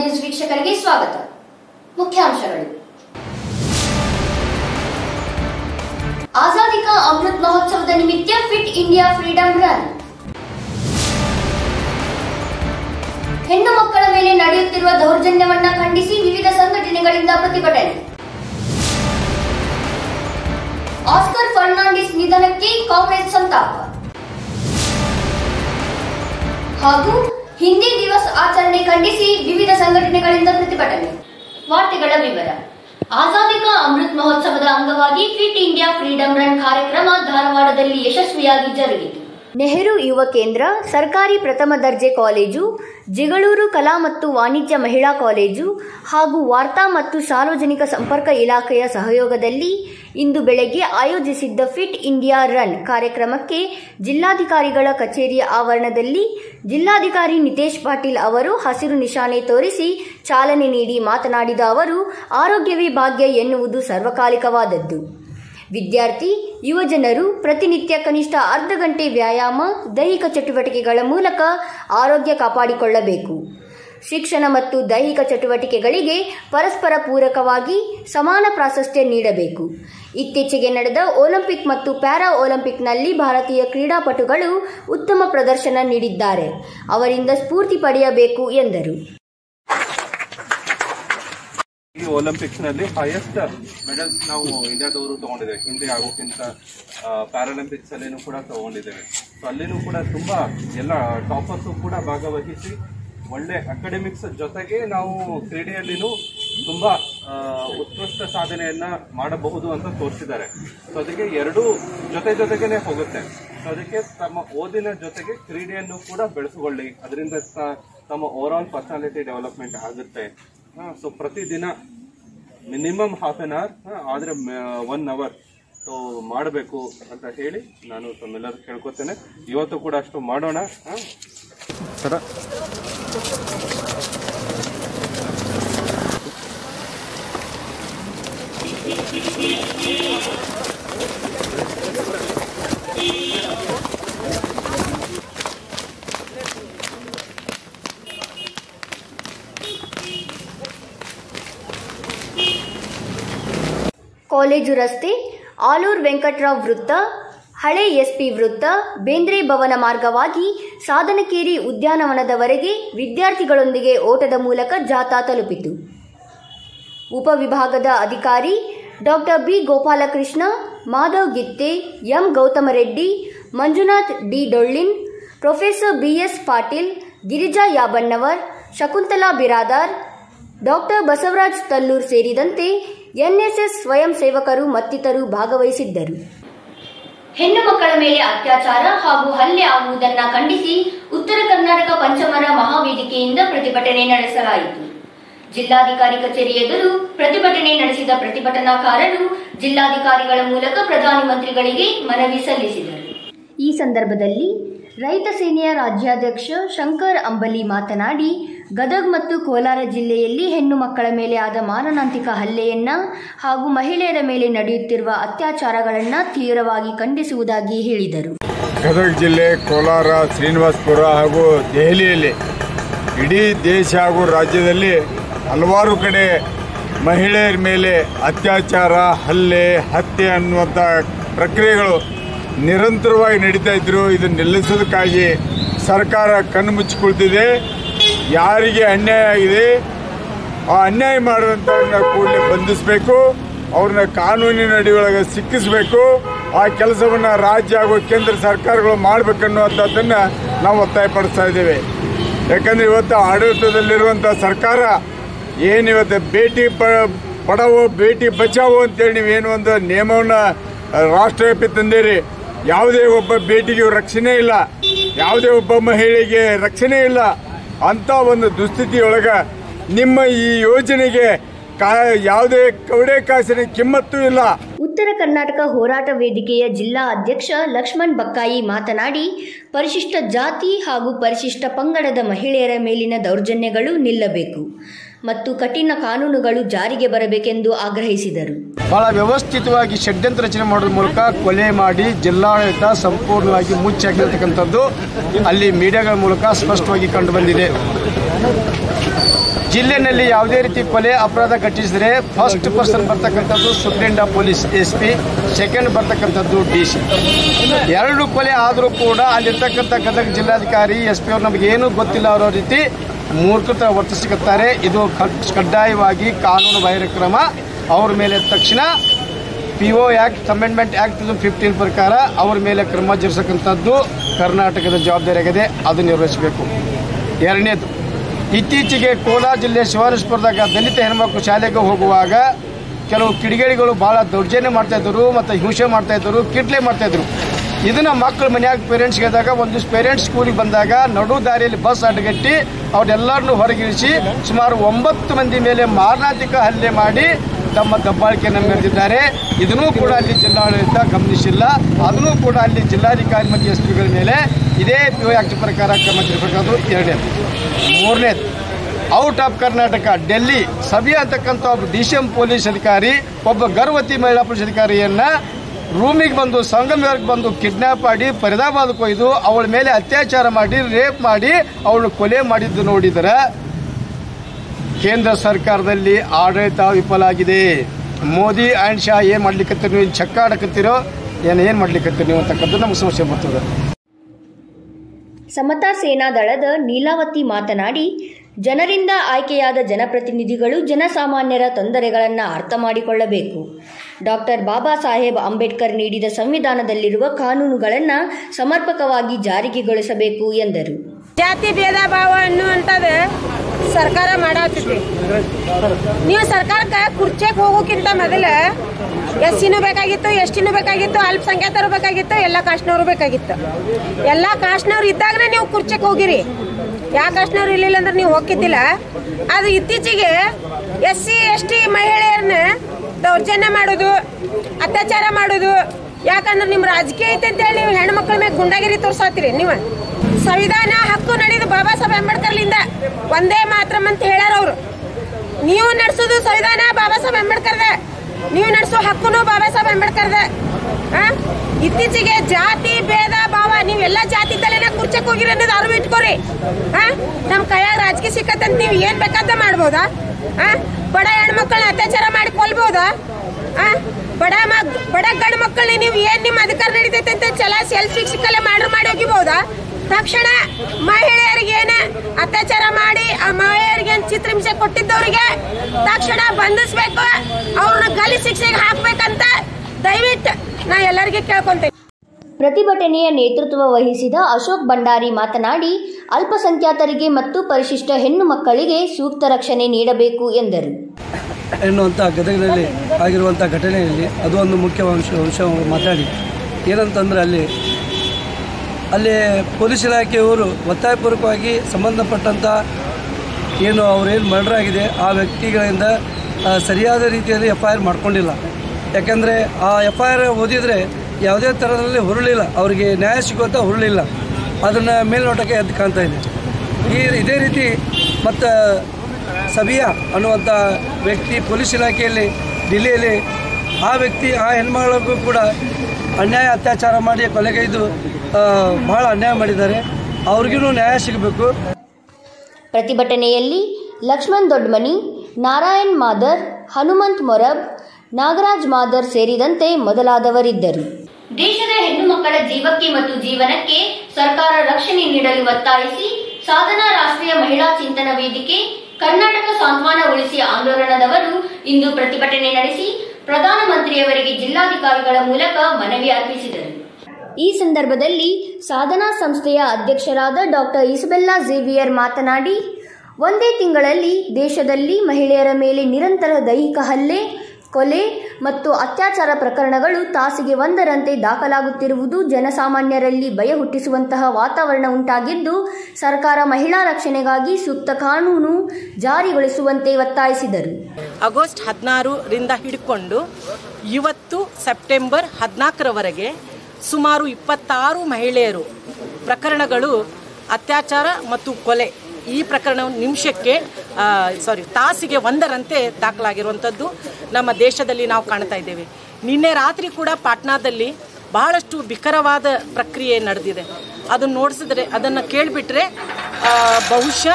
News ವೀಕ್ಷಕರಿಗೆ ಸ್ವಾಗತ ಮುಖ್ಯಾಂಶಗಳು ಆಜಾದಿ ಕಾ ಅಮೃತ್ ಮಹೋತ್ಸವದ ನಿಮಿತ್ತ ಫಿಟ್ ಇಂಡಿಯಾ ಫ್ರೀಡಂ ರನ್ ಹೆಣ್ಣು ಮಕ್ಕಳ ಮೇಲೆ ನಡೆಯುತ್ತಿರುವ ದೌರ್ಜನ್ಯವನ್ನ ಖಂಡಿಸಿ ವಿವಿಧ ಸಂಘಟನೆಗಳಿಂದ ಪ್ರತಿಭಟನೆ ಆಸ್ಕರ್ ಫರ್ನಾಂಡಿಸ್ ನಿಧನಕ್ಕೆ ಕಾಂಗ್ರೆಸ್ ಸಂತಾಪ ಹಾಗೂ ಹಿಂದಿ ದಿವಸ್ ಆಚರಣೆ ಖಂಡಿಸಿ ವಿವಿಧ ಸಂಘಟನೆಗಳಿಂದ ಪ್ರತಿಭಟನೆ ವಾರ್ತೆಗಳ ವಿವರ ಆಜಾದಿ ಕಾ ಅಮೃತ್ ಮಹೋತ್ಸವದ ಅಂಗವಾಗಿ ಫಿಟ್ ಇಂಡಿಯಾ ಫ್ರೀಡಂ ರನ್ ಕಾರ್ಯಕ್ರಮ ಧಾರವಾಡದಲ್ಲಿ ಯಶಸ್ವಿಯಾಗಿ ಜರುಗಿತು ನೆಹರು ಯುವ ಕೇಂದ್ರ ಸರ್ಕಾರಿ ಪ್ರಥಮ ದರ್ಜೆ ಕಾಲೇಜು ಜಿಗಳೂರು ಕಲಾ ಮತ್ತು ವಾಣಿಜ್ಯ ಮಹಿಳಾ ಕಾಲೇಜು ಹಾಗೂ ವಾರ್ತಾ ಮತ್ತು ಸಾರ್ವಜನಿಕ ಸಂಪರ್ಕ ಇಲಾಖೆಯ ಸಹಯೋಗದಲ್ಲಿ ಇಂದು ಬೆಳಗ್ಗೆ ಆಯೋಜಿಸಿದ್ದ ಫಿಟ್ ಇಂಡಿಯಾ ರನ್ ಕಾರ್ಯಕ್ರಮಕ್ಕೆ ಜಿಲ್ಲಾಧಿಕಾರಿಗಳ ಕಚೇರಿಯ ಆವರಣದಲ್ಲಿ ಜಿಲ್ಲಾಧಿಕಾರಿ ನಿತೇಶ್ ಪಾಟೀಲ್ ಅವರು ಹಸಿರು ನಿಶಾನೆ ತೋರಿಸಿ ಚಾಲನೆ ನೀಡಿ ಮಾತನಾಡಿದ ಅವರು ಆರೋಗ್ಯವೇ ಭಾಗ್ಯ ಎನ್ನುವುದು ಸರ್ವಕಾಲಿಕವಾದದ್ದು ವಿದ್ಯಾರ್ಥಿ ಯುವಜನರು ಪ್ರತಿನಿತ್ಯ ಕನಿಷ್ಠ ಅರ್ಧ ಗಂಟೆ ವ್ಯಾಯಾಮ ದೈಹಿಕ ಚಟುವಟಿಕೆಗಳ ಮೂಲಕ ಆರೋಗ್ಯ ಕಾಪಾಡಿಕೊಳ್ಳಬೇಕು ಶಿಕ್ಷಣ ಮತ್ತು ದೈಹಿಕ ಚಟುವಟಿಕೆಗಳಿಗೆ ಪರಸ್ಪರ ಪೂರಕವಾಗಿ ಸಮಾನ ಪ್ರಾಶಸ್ತ್ಯ ನೀಡಬೇಕು ಇತ್ತೀಚೆಗೆ ನಡೆದ ಒಲಿಂಪಿಕ್ ಮತ್ತು ಪ್ಯಾರಾ ಒಲಿಂಪಿಕ್ನಲ್ಲಿ ಭಾರತೀಯ ಕ್ರೀಡಾಪಟುಗಳು ಉತ್ತಮ ಪ್ರದರ್ಶನ ನೀಡಿದ್ದಾರೆ ಅವರಿಂದ ಸ್ಫೂರ್ತಿ ಪಡೆಯಬೇಕು ಎಂದರು ಈ ಒಲಿಂಪಿಕ್ಸ್ ನಲ್ಲಿ ಹೈಯೆಸ್ಟ್ ಮೆಡಲ್ಸ್ ನಾವು ಇಂಡಿಯಾದವರು ತಗೊಂಡಿದ್ದೇವೆ ಹಿಂದೆ ಆಗೋಕ್ಕಿಂತ ಪ್ಯಾರಾಲಿಂಪಿಕ್ಸ್ ಅಲ್ಲಿನೂ ಕೂಡ ತಗೊಂಡಿದ್ದೇವೆ ಸೊ ಅಲ್ಲಿನೂ ಕೂಡ ತುಂಬಾ ಎಲ್ಲ ಟಾಪರ್ಸ್ ಕೂಡ ಭಾಗವಹಿಸಿ ಒಳ್ಳೆ ಅಕಾಡೆಮಿಕ್ಸ್ ಜೊತೆಗೆ ನಾವು ಕ್ರೀಡೆಯಲ್ಲಿನೂ ತುಂಬಾ ಆ, ಉತ್ಕೃಷ್ಟ ಸಾಧನೆಯನ್ನ ಮಾಡಬಹುದು ಅಂತ ತೋರಿಸಿದ್ದಾರೆ ಸೊ ಅದಕ್ಕೆ ಎರಡೂ ಜೊತೆ ಜೊತೆಗೇನೆ ಹೋಗುತ್ತೆ ಸೊ ಅದಕ್ಕೆ ತಮ್ಮ ಓದಿನ ಜೊತೆಗೆ ಕ್ರೀಡೆಯನ್ನು ಕೂಡ ಬೆಳೆಸಿಕೊಳ್ಳಿ ಅದರಿಂದ ತ- ತಮ್ಮ ಓವರ್ ಆಲ್ ಪರ್ಸನಾಲಿಟಿ ಡೆವಲಪ್ಮೆಂಟ್ ಆಗುತ್ತೆ ಸೊ ಪ್ರತಿದಿನ ಮಿನಿಮಮ್ ಹಾಫ್ ಆನ್ ಅವರ್ ಆದರೆ ಒನ್ ಅವರ್ ಸೊ ಮಾಡಬೇಕು ಅಂತ ಹೇಳಿ ನಾನು ತಮ್ಮೆಲ್ಲರೂ ಕೇಳ್ಕೊತೇನೆ ಇವತ್ತು ಕೂಡ ಅಷ್ಟು ಮಾಡೋಣ ಹ? ಸರ ಕಾಲೇಜು ರಸ್ತೆ ಆಲೂರ್ ವೆಂಕಟರಾವ್ ವೃತ್ತ ಹಳೆ ಎಸ್ಪಿ ವೃತ್ತ ಬೇಂದ್ರೆ ಭವನ ಮಾರ್ಗವಾಗಿ ಸಾಧನಕೇರಿ ಉದ್ಯಾನವನದವರೆಗೆ ವಿದ್ಯಾರ್ಥಿಗಳೊಂದಿಗೆ ಓಟದ ಮೂಲಕ ಜಾಥಾ ತಲುಪಿತು ಉಪವಿಭಾಗದ ಅಧಿಕಾರಿ doctor B Gopalakrishna Madhav Gitte M Gautam Reddy Manjunath D Dollin professor BS Patil Girija Yabannavar Shakuntala Biradar doctor Basavaraj Tallur ಸೇರಿದಂತೆ ಎನ್ಎಸ್ಎಸ್ ಸ್ವಯಂ ಸೇವಕರು ಮತ್ತಿತರರು ಭಾಗವಹಿಸಿದ್ದರು ಹೆಣ್ಣು ಮಕ್ಕಳ ಮೇಲೆ ಅತ್ಯಾಚಾರ ಹಾಗೂ ಹಲ್ಲೆ ಆಗುವುದನ್ನ ಖಂಡಿಸಿ ಉತ್ತರ ಕರ್ನಾಟಕ ಪಂಚಮರ ಮಹಾವೇದಿಕೆಯಿಂದ ಪ್ರತಿಭಟನೆ ನಡೆಸಲಾಯಿತು ಜಿಲ್ಲಾಧಿಕಾರಿ ಕಚೇರಿ ಎದುರು ಪ್ರತಿಭಟನೆ ನಡೆಸಿದ ಪ್ರತಿಭಟನಾಕಾರರು ಜಿಲ್ಲಾಧಿಕಾರಿಗಳ ಮೂಲಕ ಪ್ರಧಾನಿ ಮಂತ್ರಿಗಳಿಗೆ ಮನವಿ ಸಲ್ಲಿಸಿದರು ಈ ಸಂದರ್ಭದಲ್ಲಿ ರೈತ ಸೇನೆಯ ರಾಜ್ಯಾಧ್ಯಕ್ಷ ಶಂಕರ್ ಅಂಬಲಿ ಮಾತನಾಡಿ ಗದಗ್ ಮತ್ತು ಕೋಲಾರ ಜಿಲ್ಲೆಯಲ್ಲಿ ಹೆಣ್ಣು ಮಕ್ಕಳ ಮೇಲೆ ಆದ ಮಾರಣಾಂತಿಕ ಹಲ್ಲೆಯನ್ನ ಹಾಗೂ ಮಹಿಳೆಯರ ಮೇಲೆ ನಡೆಯುತ್ತಿರುವ ಅತ್ಯಾಚಾರಗಳನ್ನು ತೀವ್ರವಾಗಿ ಖಂಡಿಸುವುದಾಗಿ ಹೇಳಿದರು ಗದಗ ಜಿಲ್ಲೆ ಕೋಲಾರ ಶ್ರೀನಿವಾಸಪುರ ಹಾಗೂ ದೆಹಲಿಯಲ್ಲಿ ಇಡೀ ದೇಶ ಹಾಗೂ ರಾಜ್ಯದಲ್ಲಿ ಹಲವಾರು ಕಡೆ ಮಹಿಳೆಯರ ಮೇಲೆ ಅತ್ಯಾಚಾರ ಹಲ್ಲೆ ಹತ್ಯೆ ಅನ್ನುವಂಥ ಪ್ರಕ್ರಿಯೆಗಳು ನಿರಂತರವಾಗಿ ನಡೀತಾ ಇದ್ರು ಇದನ್ನು ನಿಲ್ಲಿಸೋದಕ್ಕಾಗಿ ಸರ್ಕಾರ ಕಣ್ಣು ಮುಚ್ಚಿಕೊಳ್ತಿದೆ ಯಾರಿಗೆ ಅನ್ಯಾಯ ಆಗಿದೆ ಆ ಅನ್ಯಾಯ ಮಾಡುವಂಥವ್ರನ್ನ ಕೂಡಲೇ ಬಂಧಿಸಬೇಕು ಅವ್ರನ್ನ ಕಾನೂನಿನ ಅಡಿಯೊಳಗೆ ಸಿಕ್ಕಿಸಬೇಕು ಆ ಕೆಲಸವನ್ನು ರಾಜ್ಯ ಹಾಗೂ ಕೇಂದ್ರ ಸರ್ಕಾರಗಳು ಮಾಡಬೇಕನ್ನುವಂಥದ್ದನ್ನು ನಾವು ಒತ್ತಾಯಪಡಿಸ್ತಾ ಇದ್ದೇವೆ ಯಾಕಂದರೆ ಇವತ್ತು ಆಡಳಿತದಲ್ಲಿರುವಂಥ ಸರ್ಕಾರ ಏನಿವತ್ತು ಭೇಟಿ ಪ ಪಡವೋ ಭೇಟಿ ಬಚಾವೋ ಅಂತೇಳಿ ನೀವೇನು ಒಂದು ನಿಯಮವನ್ನು ರಾಷ್ಟ್ರವ್ಯಾಪಿ ತಂದಿರಿ ಯಾವುದೇ ಒಬ್ಬ ಭೇಟಿಗೆ ರಕ್ಷಣೆ ಇಲ್ಲ ಯಾವುದೇ ಒಬ್ಬ ಮಹಿಳೆಗೆ ರಕ್ಷಣೆ ಇಲ್ಲ ಅಂತ ಒಂದು ದುಸ್ಥಿತಿಯೊಳಗೆ ನಿಮ್ಮ ಈ ಯೋಜನೆಗೆ ಕಾ ಯಾವುದೇ ಕವಡೆ ಕಾಸಿನ ಕಿಮ್ಮತ್ತೂ ಇಲ್ಲ ಉತ್ತರ ಕರ್ನಾಟಕ ಹೋರಾಟ ವೇದಿಕೆಯ ಜಿಲ್ಲಾ ಅಧ್ಯಕ್ಷ ಲಕ್ಷ್ಮಣ್ ಬಕ್ಕಾಯಿ ಮಾತನಾಡಿ ಪರಿಶಿಷ್ಟ ಜಾತಿ ಹಾಗೂ ಪರಿಶಿಷ್ಟ ಪಂಗಡದ ಮಹಿಳೆಯರ ಮೇಲಿನ ದೌರ್ಜನ್ಯಗಳು ನಿಲ್ಲಬೇಕು ಮತ್ತು ಕಠಿಣ ಕಾನೂನುಗಳು ಜಾರಿಗೆ ಬರಬೇಕೆಂದು ಆಗ್ರಹಿಸಿದರು ಬಹಳ ವ್ಯವಸ್ಥಿತವಾಗಿ ಷಡ್ಯಂತ್ರ ರಚನೆ ಮಾಡೋದ್ರ ಮೂಲಕ ಕೊಲೆ ಮಾಡಿ ಜಿಲ್ಲಾಡಳಿತ ಸಂಪೂರ್ಣವಾಗಿ ಮುಚ್ಚಾಕಿರ್ತಕ್ಕಂಥದ್ದು ಅಲ್ಲಿ ಮೀಡಿಯಾಗಳ ಮೂಲಕ ಸ್ಪಷ್ಟವಾಗಿ ಕಂಡು ಬಂದಿದೆ ಜಿಲ್ಲೆಯಲ್ಲಿ ಯಾವುದೇ ರೀತಿ ಕೊಲೆ ಅಪರಾಧ ಘಟಿಸಿದರೆ ಫಸ್ಟ್ ಪರ್ಸನ್ ಬರ್ತಕ್ಕಂಥದ್ದು superintendent of police S P second ಬರ್ತಕ್ಕಂಥದ್ದು ಡಿ ಸಿ ಎರಡು ಕೊಲೆ ಆದರೂ ಕೂಡ ಅಲ್ಲಿರ್ತಕ್ಕಂಥ ಗದಗ ಜಿಲ್ಲಾಧಿಕಾರಿ ಎಸ್ ಪಿ ಅವ್ರು ನಮಗೇನು ಗೊತ್ತಿಲ್ಲ ಅವರ ರೀತಿ ಮೂರ್ಖತ ವರ್ತಿಸಿಕತ್ತಾರೆ ಇದು ಕಡ್- ಕಡ್ಡಾಯವಾಗಿ ಕಾನೂನು ಬಾಹಿರ ಕ್ರಮ ಅವ್ರ ಮೇಲೆ ತಕ್ಷಣ P O act amendment act two fifteen ಪ್ರಕಾರ ಅವ್ರ ಮೇಲೆ ಕ್ರಮ ಜರುಗಿಸತಕ್ಕಂಥದ್ದು ಕರ್ನಾಟಕದ ಜವಾಬ್ದಾರಿಯಾಗಿದೆ ಅದು ನಿರ್ವಹಿಸಬೇಕು ಎರಡನೇದು ಇತ್ತೀಚೆಗೆ ಕೋಲಾರ ಜಿಲ್ಲೆ ಶಿವಾನಸ್ಪುರದಾಗ ದಲಿತ ಹೆಣ್ಮಕ್ಳು ಶಾಲೆಗೆ ಹೋಗುವಾಗ ಕೆಲವು ಕಿಡಿಗೇಡಿಗಳು ಭಾಳ ದೌರ್ಜನ್ಯ ಮಾಡ್ತಾ ಇದ್ದರು ಮತ್ತು ಹಿಂಸೆ ಮಾಡ್ತಾ ಇದ್ದರು ಕಿಟ್ಲೆ ಮಾಡ್ತಾ ಇದ್ರು ಇದನ್ನ ಮಕ್ಕಳು ಮನ್ಯಾಗ ಪೇರೆಂಟ್ಸ್ ಹೇಳಿದಾಗ ಒಂದಿಷ್ಟು ಪೇರೆಂಟ್ಸ್ ಸ್ಕೂಲಿಗೆ ಬಂದಾಗ ನಡು ದಾರಿಯಲ್ಲಿ ಬಸ್ ಅಡ್ಡಗಟ್ಟಿ ಅವ್ರೆಲ್ಲರನ್ನೂ ಹೊರಗಿಳಿಸಿ ಸುಮಾರು ಒಂಬತ್ತು ಮಂದಿ ಮೇಲೆ ಮಾರಣಾಂತಿಕ ಹಲ್ಲೆ ಮಾಡಿ ತಮ್ಮ ದಬ್ಬಾಳಿಕೆಯನ್ನು ಮೆರೆದಿದ್ದಾರೆ ಇದನ್ನೂ ಕೂಡ ಅಲ್ಲಿ ಜಿಲ್ಲಾಡಳಿತ ಗಮನಿಸಿಲ್ಲ ಅದನ್ನೂ ಕೂಡ ಅಲ್ಲಿ ಜಿಲ್ಲಾಧಿಕಾರಿ ಮತ್ತು ಎಸ್ ಪಿಗಳ ಮೇಲೆ ಇದೇ ಪಿ ಒ ಆಕ್ಟ್ ಪ್ರಕಾರ ಕ್ರಮ ಜರುಗಬೇಕಾದ್ರು ಎರಡನೇದು ಮೂರನೇದು ಔಟ್ ಆಫ್ ಕರ್ನಾಟಕ ಡೆಲ್ಲಿ ಸಭೆ ಅಂತಕ್ಕಂಥ ಒಬ್ಬ ಡಿ ಸಿ ಎಂ ಪೊಲೀಸ್ ಅಧಿಕಾರಿ ಒಬ್ಬ ಗರ್ಭವತಿ ಮಹಿಳಾ ಪೊಲೀಸ್ ಅಧಿಕಾರಿಯನ್ನ ರೂಮಿಗೆ ಬಂದು ಸಂಗಮಕ್ಕೆ ಬಂದು ಕಿಡ್ನಾಪ್ ಮಾಡಿ ಫರೀದಾಬಾದ್ ಕೊಯ್ದು ಅವಳ ಮೇಲೆ ಅತ್ಯಾಚಾರ ಮಾಡಿ ರೇಪ್ ಮಾಡಿ ಅವಳು ಕೊಲೆ ಮಾಡಿದ್ದು ನೋಡಿದರೆ ಕೇಂದ್ರ ಸರ್ಕಾರದಲ್ಲಿ ಆಡಳಿತ ವಿಫಲ ಆಗಿದೆ ಮೋದಿ ಆ್ಯಂಡ್ ಶಾ ಏನು ಮಾಡ್ಲಿಕ್ಕತ್ತೀರಿ ನೀವು ಚಕ್ಕ ಆಡಕತ್ತೀರೋ ಏನು ಏನು ಮಾಡ್ಲಿಕ್ಕತ್ತೀರಿ ನೀವು ಅಂತಕ್ಕಂಥದ್ದು ನಮ್ಗೆ ಸಮಸ್ಯೆ ಬರ್ತದೆ ಸಮತಾ ಸೇನಾ ದಳದ ನೀಲಾವತಿ ಮಾತನಾಡಿ ಜನರಿಂದ ಆಯ್ಕೆಯಾದ ಜನಪ್ರತಿನಿಧಿಗಳು ಜನಸಾಮಾನ್ಯರ ತೊಂದರೆಗಳನ್ನು ಅರ್ಥ ಮಾಡಿಕೊಳ್ಳಬೇಕು ಡಾಕ್ಟರ್ ಬಾಬಾ ಸಾಹೇಬ್ ಅಂಬೇಡ್ಕರ್ ನೀಡಿದ ಸಂವಿಧಾನದಲ್ಲಿರುವ ಕಾನೂನುಗಳನ್ನು ಸಮರ್ಪಕವಾಗಿ ಜಾರಿಗೆಗೊಳಿಸಬೇಕು ಎಂದರು ಜಾತಿ ಭೇದ ಭಾವ ಅನ್ನುವಂಥದ್ದು ಸರ್ಕಾರ ಮಾಡಾತೈತಿ ನೀವು ಸರ್ಕಾರಕ್ಕೆ ಕುರ್ಚೆಗೆ ಹೋಗೋಕ್ಕಿಂತ ಮೊದಲ ಎಸ್ ಸಿನೂ ಬೇಕಾಗಿತ್ತು ಎಸ್ ಟಿನೂ ಬೇಕಾಗಿತ್ತು ಅಲ್ಪಸಂಖ್ಯಾತರು ಬೇಕಾಗಿತ್ತು ಎಲ್ಲ ಕಾಸ್ಟ್ನವರು ಬೇಕಾಗಿತ್ತು ಎಲ್ಲ ಕಾಸ್ಟ್ನವ್ರು ಇದ್ದಾಗನೇ ನೀವು ಕುರ್ಚೆಗೆ ಹೋಗಿರಿ ಯಾವ ಕಾಸ್ಟ್ನವ್ರು ಇರಲಿಲ್ಲ ಅಂದ್ರೆ ನೀವು ಹೋಗಿದ್ದಿಲ್ಲ ಅದು ಇತ್ತೀಚೆಗೆ ಎಸ್ ಸಿ ಎಸ್ ಟಿ ಮಹಿಳೆಯರನ್ನ ದೌರ್ಜನ್ಯ ಮಾಡೋದು ಅತ್ಯಾಚಾರ ಮಾಡೋದು ಯಾಕಂದ್ರೆ ನಿಮ್ಮ ರಾಜಕೀಯ ಐತೆ ಅಂತೇಳಿ ನೀವು ಹೆಣ್ಮಕ್ಳ ಮೇಲೆ ಗುಂಡಾಗಿರಿ ತೋರ್ಸಾತ್ತೀರಿ ನೀವು ಸಂವಿಧಾನ ಹಕ್ಕು ನಡೆದು ಬಾಬಾ ಸಾಹೇಬ್ ಅಂಬೇಡ್ಕರ್ಲಿಂದ ಒಂದೇ ಮಾತ್ರ ಅಂತ ಹೇಳ್ಯಾರ ಅವರು ನೀವು ನಡೆಸೋದು ಸಂವಿಧಾನ ಬಾಬಾ ಸಾಹೇಬ್ ಅಂಬೇಡ್ಕರ್ದ ನೀವು ನಡೆಸೋ ಹಕ್ಕುನು ಬಾಬಾ ಸಾಹೇಬ್ ಅಂಬೇಡ್ಕರ್ದ ಆ? ಇತ್ತೀಚೆಗೆ ಜಾತಿ ಭೇದ ಭಾವ ನೀವೆಲ್ಲ ಜಾತಿ ತಲೆನ ಕುರ್ಚಕ್ ಹೋಗಿರಿ ಅನ್ನೋದು ಅರಿವು ಇಟ್ಕೋರಿ ಆ? ನಮ್ ಕೈಯಾಗ ರಾಜಕೀಯ ಸಿಕ್ಕತ್ತಂತ ನೀವು ಏನ್ ಬೇಕಾದ ಮಾಡ್ಬೋದಾ ಆ? ಬಡ ಹೆಣ್ಮಕ್ಳನ್ನ ಅತ್ಯಾಚಾರ ಮಾಡಿ ಕೊಲ್ಬೋದಾ ಆ? ಬಡ ಮಗ್ ಬಡ ಗಂಡು ಮಕ್ಕಳನ್ನ ನೀವು ಏನ್ ನಿಮ್ಮ ಅಧಿಕಾರ ನಡೀತೈತೆ ಅಂತ ಚಲಾಯಿಸಿ ಎಲ್ ಶಿಕ್ಷಕಲ್ಲೇ ಮಾಡ್ರ್ ಮಾಡಿ ಹೋಗಿಬಹುದಾ ತಕ್ಷಣ ಮಹಿಳೆಯರಿಗೆ ಏನ ಅತ್ಯಾಚಾರ ಮಾಡಿ ಆ ಮಹಿಳೆಯರಿಗೆ ಏನ್ ಚಿತ್ರಹಿಂಸೆ ಕೊಟ್ಟಿದ್ದವರಿಗೆ ತಕ್ಷಣ ಬಂಧಿಸ್ಬೇಕು ಅವ್ರನ್ನ ಗಲಿ ಶಿಕ್ಷೆಗೆ ಹಾಕ್ಬೇಕಂತ ದಯವಿಟ್ಟು ನಾ ಎಲ್ಲರಿಗೆ ಕೇಳ್ಕೊಂತೇನೆ ಪ್ರತಿಭಟನೆಯ ನೇತೃತ್ವ ವಹಿಸಿದ ಅಶೋಕ್ ಭಂಡಾರಿ ಮಾತನಾಡಿ ಅಲ್ಪಸಂಖ್ಯಾತರಿಗೆ ಮತ್ತು ಪರಿಶಿಷ್ಟ ಹೆಣ್ಣು ಮಕ್ಕಳಿಗೆ ಸೂಕ್ತ ರಕ್ಷಣೆ ನೀಡಬೇಕು ಎಂದರು ಎನ್ನುವಂಥ ಗದಗದಲ್ಲಿ ಆಗಿರುವಂಥ ಘಟನೆಯಲ್ಲಿ ಅದು ಒಂದು ಮುಖ್ಯ ಅಂಶ ಅಂಶ ಮಾತಾಡಿ ಏನಂತಂದರೆ ಅಲ್ಲಿ ಅಲ್ಲಿ ಪೊಲೀಸ್ ಇಲಾಖೆಯವರು ಒತ್ತಾಯಪೂರ್ವಕವಾಗಿ ಸಂಬಂಧಪಟ್ಟಂಥ ಏನು ಅವ್ರೇನು ಮರ್ಡರ್ ಆಗಿದೆ ಆ ವ್ಯಕ್ತಿಗಳಿಂದ ಆ, ಸರಿಯಾದ ರೀತಿಯಲ್ಲಿ ಎಫ್ ಐ ಆರ್ ಮಾಡ್ಕೊಂಡಿಲ್ಲ ಯಾಕಂದರೆ ಆ ಎಫ್ ಐ ಆರ್ ಓದಿದರೆ ಯಾವುದೇ ಥರದಲ್ಲಿ ಹುರುಳಿಲ್ಲ ಅವರಿಗೆ ನ್ಯಾಯ ಸಿಗುವಂಥ ಹುರುಳಿಲ್ಲ ಅದನ್ನು ಮೇಲ್ನೋಟಕ್ಕೆ ಎದ್ದು ಕಾಣ್ತಾ ಇದೆ ಈ ಇದೇ ರೀತಿ ಮತ್ತು ಸಬಿಯಾ ಅನ್ನುವಂಥ ವ್ಯಕ್ತಿ ಪೊಲೀಸ್ ಇಲಾಖೆಯಲ್ಲಿ ದಿಲ್ಲಿಯಲ್ಲಿ ಆ ವ್ಯಕ್ತಿ ಆ ಹೆಣ್ಮಗಳಿಗೂ ಕೂಡ ಅನ್ಯಾಯ ಅತ್ಯಾಚಾರ ಮಾಡಿ ಕೊಲೆಗೈದು ಆ, ಬಹಳ ಅನ್ಯಾಯ ಮಾಡಿದ್ದಾರೆ ಅವ್ರಿಗೂ ನ್ಯಾಯ ಸಿಗಬೇಕು ಪ್ರತಿಭಟನೆಯಲ್ಲಿ ಲಕ್ಷ್ಮಣ್ ದೊಡ್ಮನಿ ನಾರಾಯಣ್ ಮಾದರ್ ಹನುಮಂತ್ ಮೊರಬ್ ನಾಗರಾಜ್ ಮಾದರ್ ಸೇರಿದಂತೆ ಮೊದಲಾದವರಿದ್ದರು ದೇಶದ ಹೆಣ್ಣು ಮಕ್ಕಳ ಜೀವಕ್ಕೆ ಮತ್ತು ಜೀವನಕ್ಕೆ ಸರ್ಕಾರ ರಕ್ಷಣೆ ನೀಡಲು ಒತ್ತಾಯಿಸಿ ಸಾಧನಾ ರಾಷ್ಟ್ರೀಯ ಮಹಿಳಾ ಚಿಂತನ ವೇದಿಕೆ ಕರ್ನಾಟಕ ಸಾಂತ್ವನ ಉಳಿಸಿ ಆಂದೋಲನದವರು ಇಂದು ಪ್ರತಿಭಟನೆ ನಡೆಸಿ ಪ್ರಧಾನಮಂತ್ರಿಯವರಿಗೆ ಜಿಲ್ಲಾಧಿಕಾರಿಗಳ ಮೂಲಕ ಮನವಿ ಅರ್ಪಿಸಿದರು ಈ ಸಂದರ್ಭದಲ್ಲಿ ಸಾಧನಾ ಸಂಸ್ಥೆಯ ಅಧ್ಯಕ್ಷರಾದ ಡಾಕ್ಟರ್ ಇಸಬೆಲ್ಲಾ ಝೇವಿಯರ್ ಮಾತನಾಡಿ ಒಂದೇ ತಿಂಗಳಲ್ಲಿ ದೇಶದಲ್ಲಿ ಮಹಿಳೆಯರ ಮೇಲೆ ನಿರಂತರ ದೈಹಿಕ ಹಲ್ಲೆ ಕೊಲೆ ಮತ್ತು ಅತ್ಯಾಚಾರ ಪ್ರಕರಣಗಳು ತಾಸಿಗೆ ಒಂದರಂತೆ ದಾಖಲಾಗುತ್ತಿರುವುದು ಜನಸಾಮಾನ್ಯರಲ್ಲಿ ಭಯ ಹುಟ್ಟಿಸುವಂತಹ ವಾತಾವರಣ ಉಂಟಾಗಿದ್ದು ಸರ್ಕಾರ ಮಹಿಳಾ ರಕ್ಷಣೆಗಾಗಿ ಸೂಕ್ತ ಕಾನೂನು ಜಾರಿಗೊಳಿಸುವಂತೆ ಒತ್ತಾಯಿಸಿದರು ಆಗಸ್ಟ್ ಹದಿನಾರರಿಂದ ಹಿಡ್ಕೊಂಡು ಇವತ್ತು ಸೆಪ್ಟೆಂಬರ್ ಹದಿನಾಲ್ಕರವರೆಗೆ ಸುಮಾರು ಇಪ್ಪತ್ತಾರು ಮಹಿಳೆಯರು ಪ್ರಕರಣಗಳು ಅತ್ಯಾಚಾರ ಮತ್ತು ಕೊಲೆ ಈ ಪ್ರಕರಣ ನಿಮಿಷಕ್ಕೆ ಸಾರಿ ತಾಸಿಗೆ ಒಂದರಂತೆ ದಾಖಲಾಗಿರುವಂಥದ್ದು ನಮ್ಮ ದೇಶದಲ್ಲಿ ನಾವು ಕಾಣ್ತಾ ಇದ್ದೇವೆ ನಿನ್ನೆ ರಾತ್ರಿ ಕೂಡ ಪಾಟ್ನಾದಲ್ಲಿ ಬಹಳಷ್ಟು ಬಿಕರವಾದ ಪ್ರಕ್ರಿಯೆ ನಡೆದಿದೆ ಅದನ್ನು ನೋಡಿಸಿದ್ರೆ ಅದನ್ನು ಕೇಳಿಬಿಟ್ರೆ ಬಹುಶಃ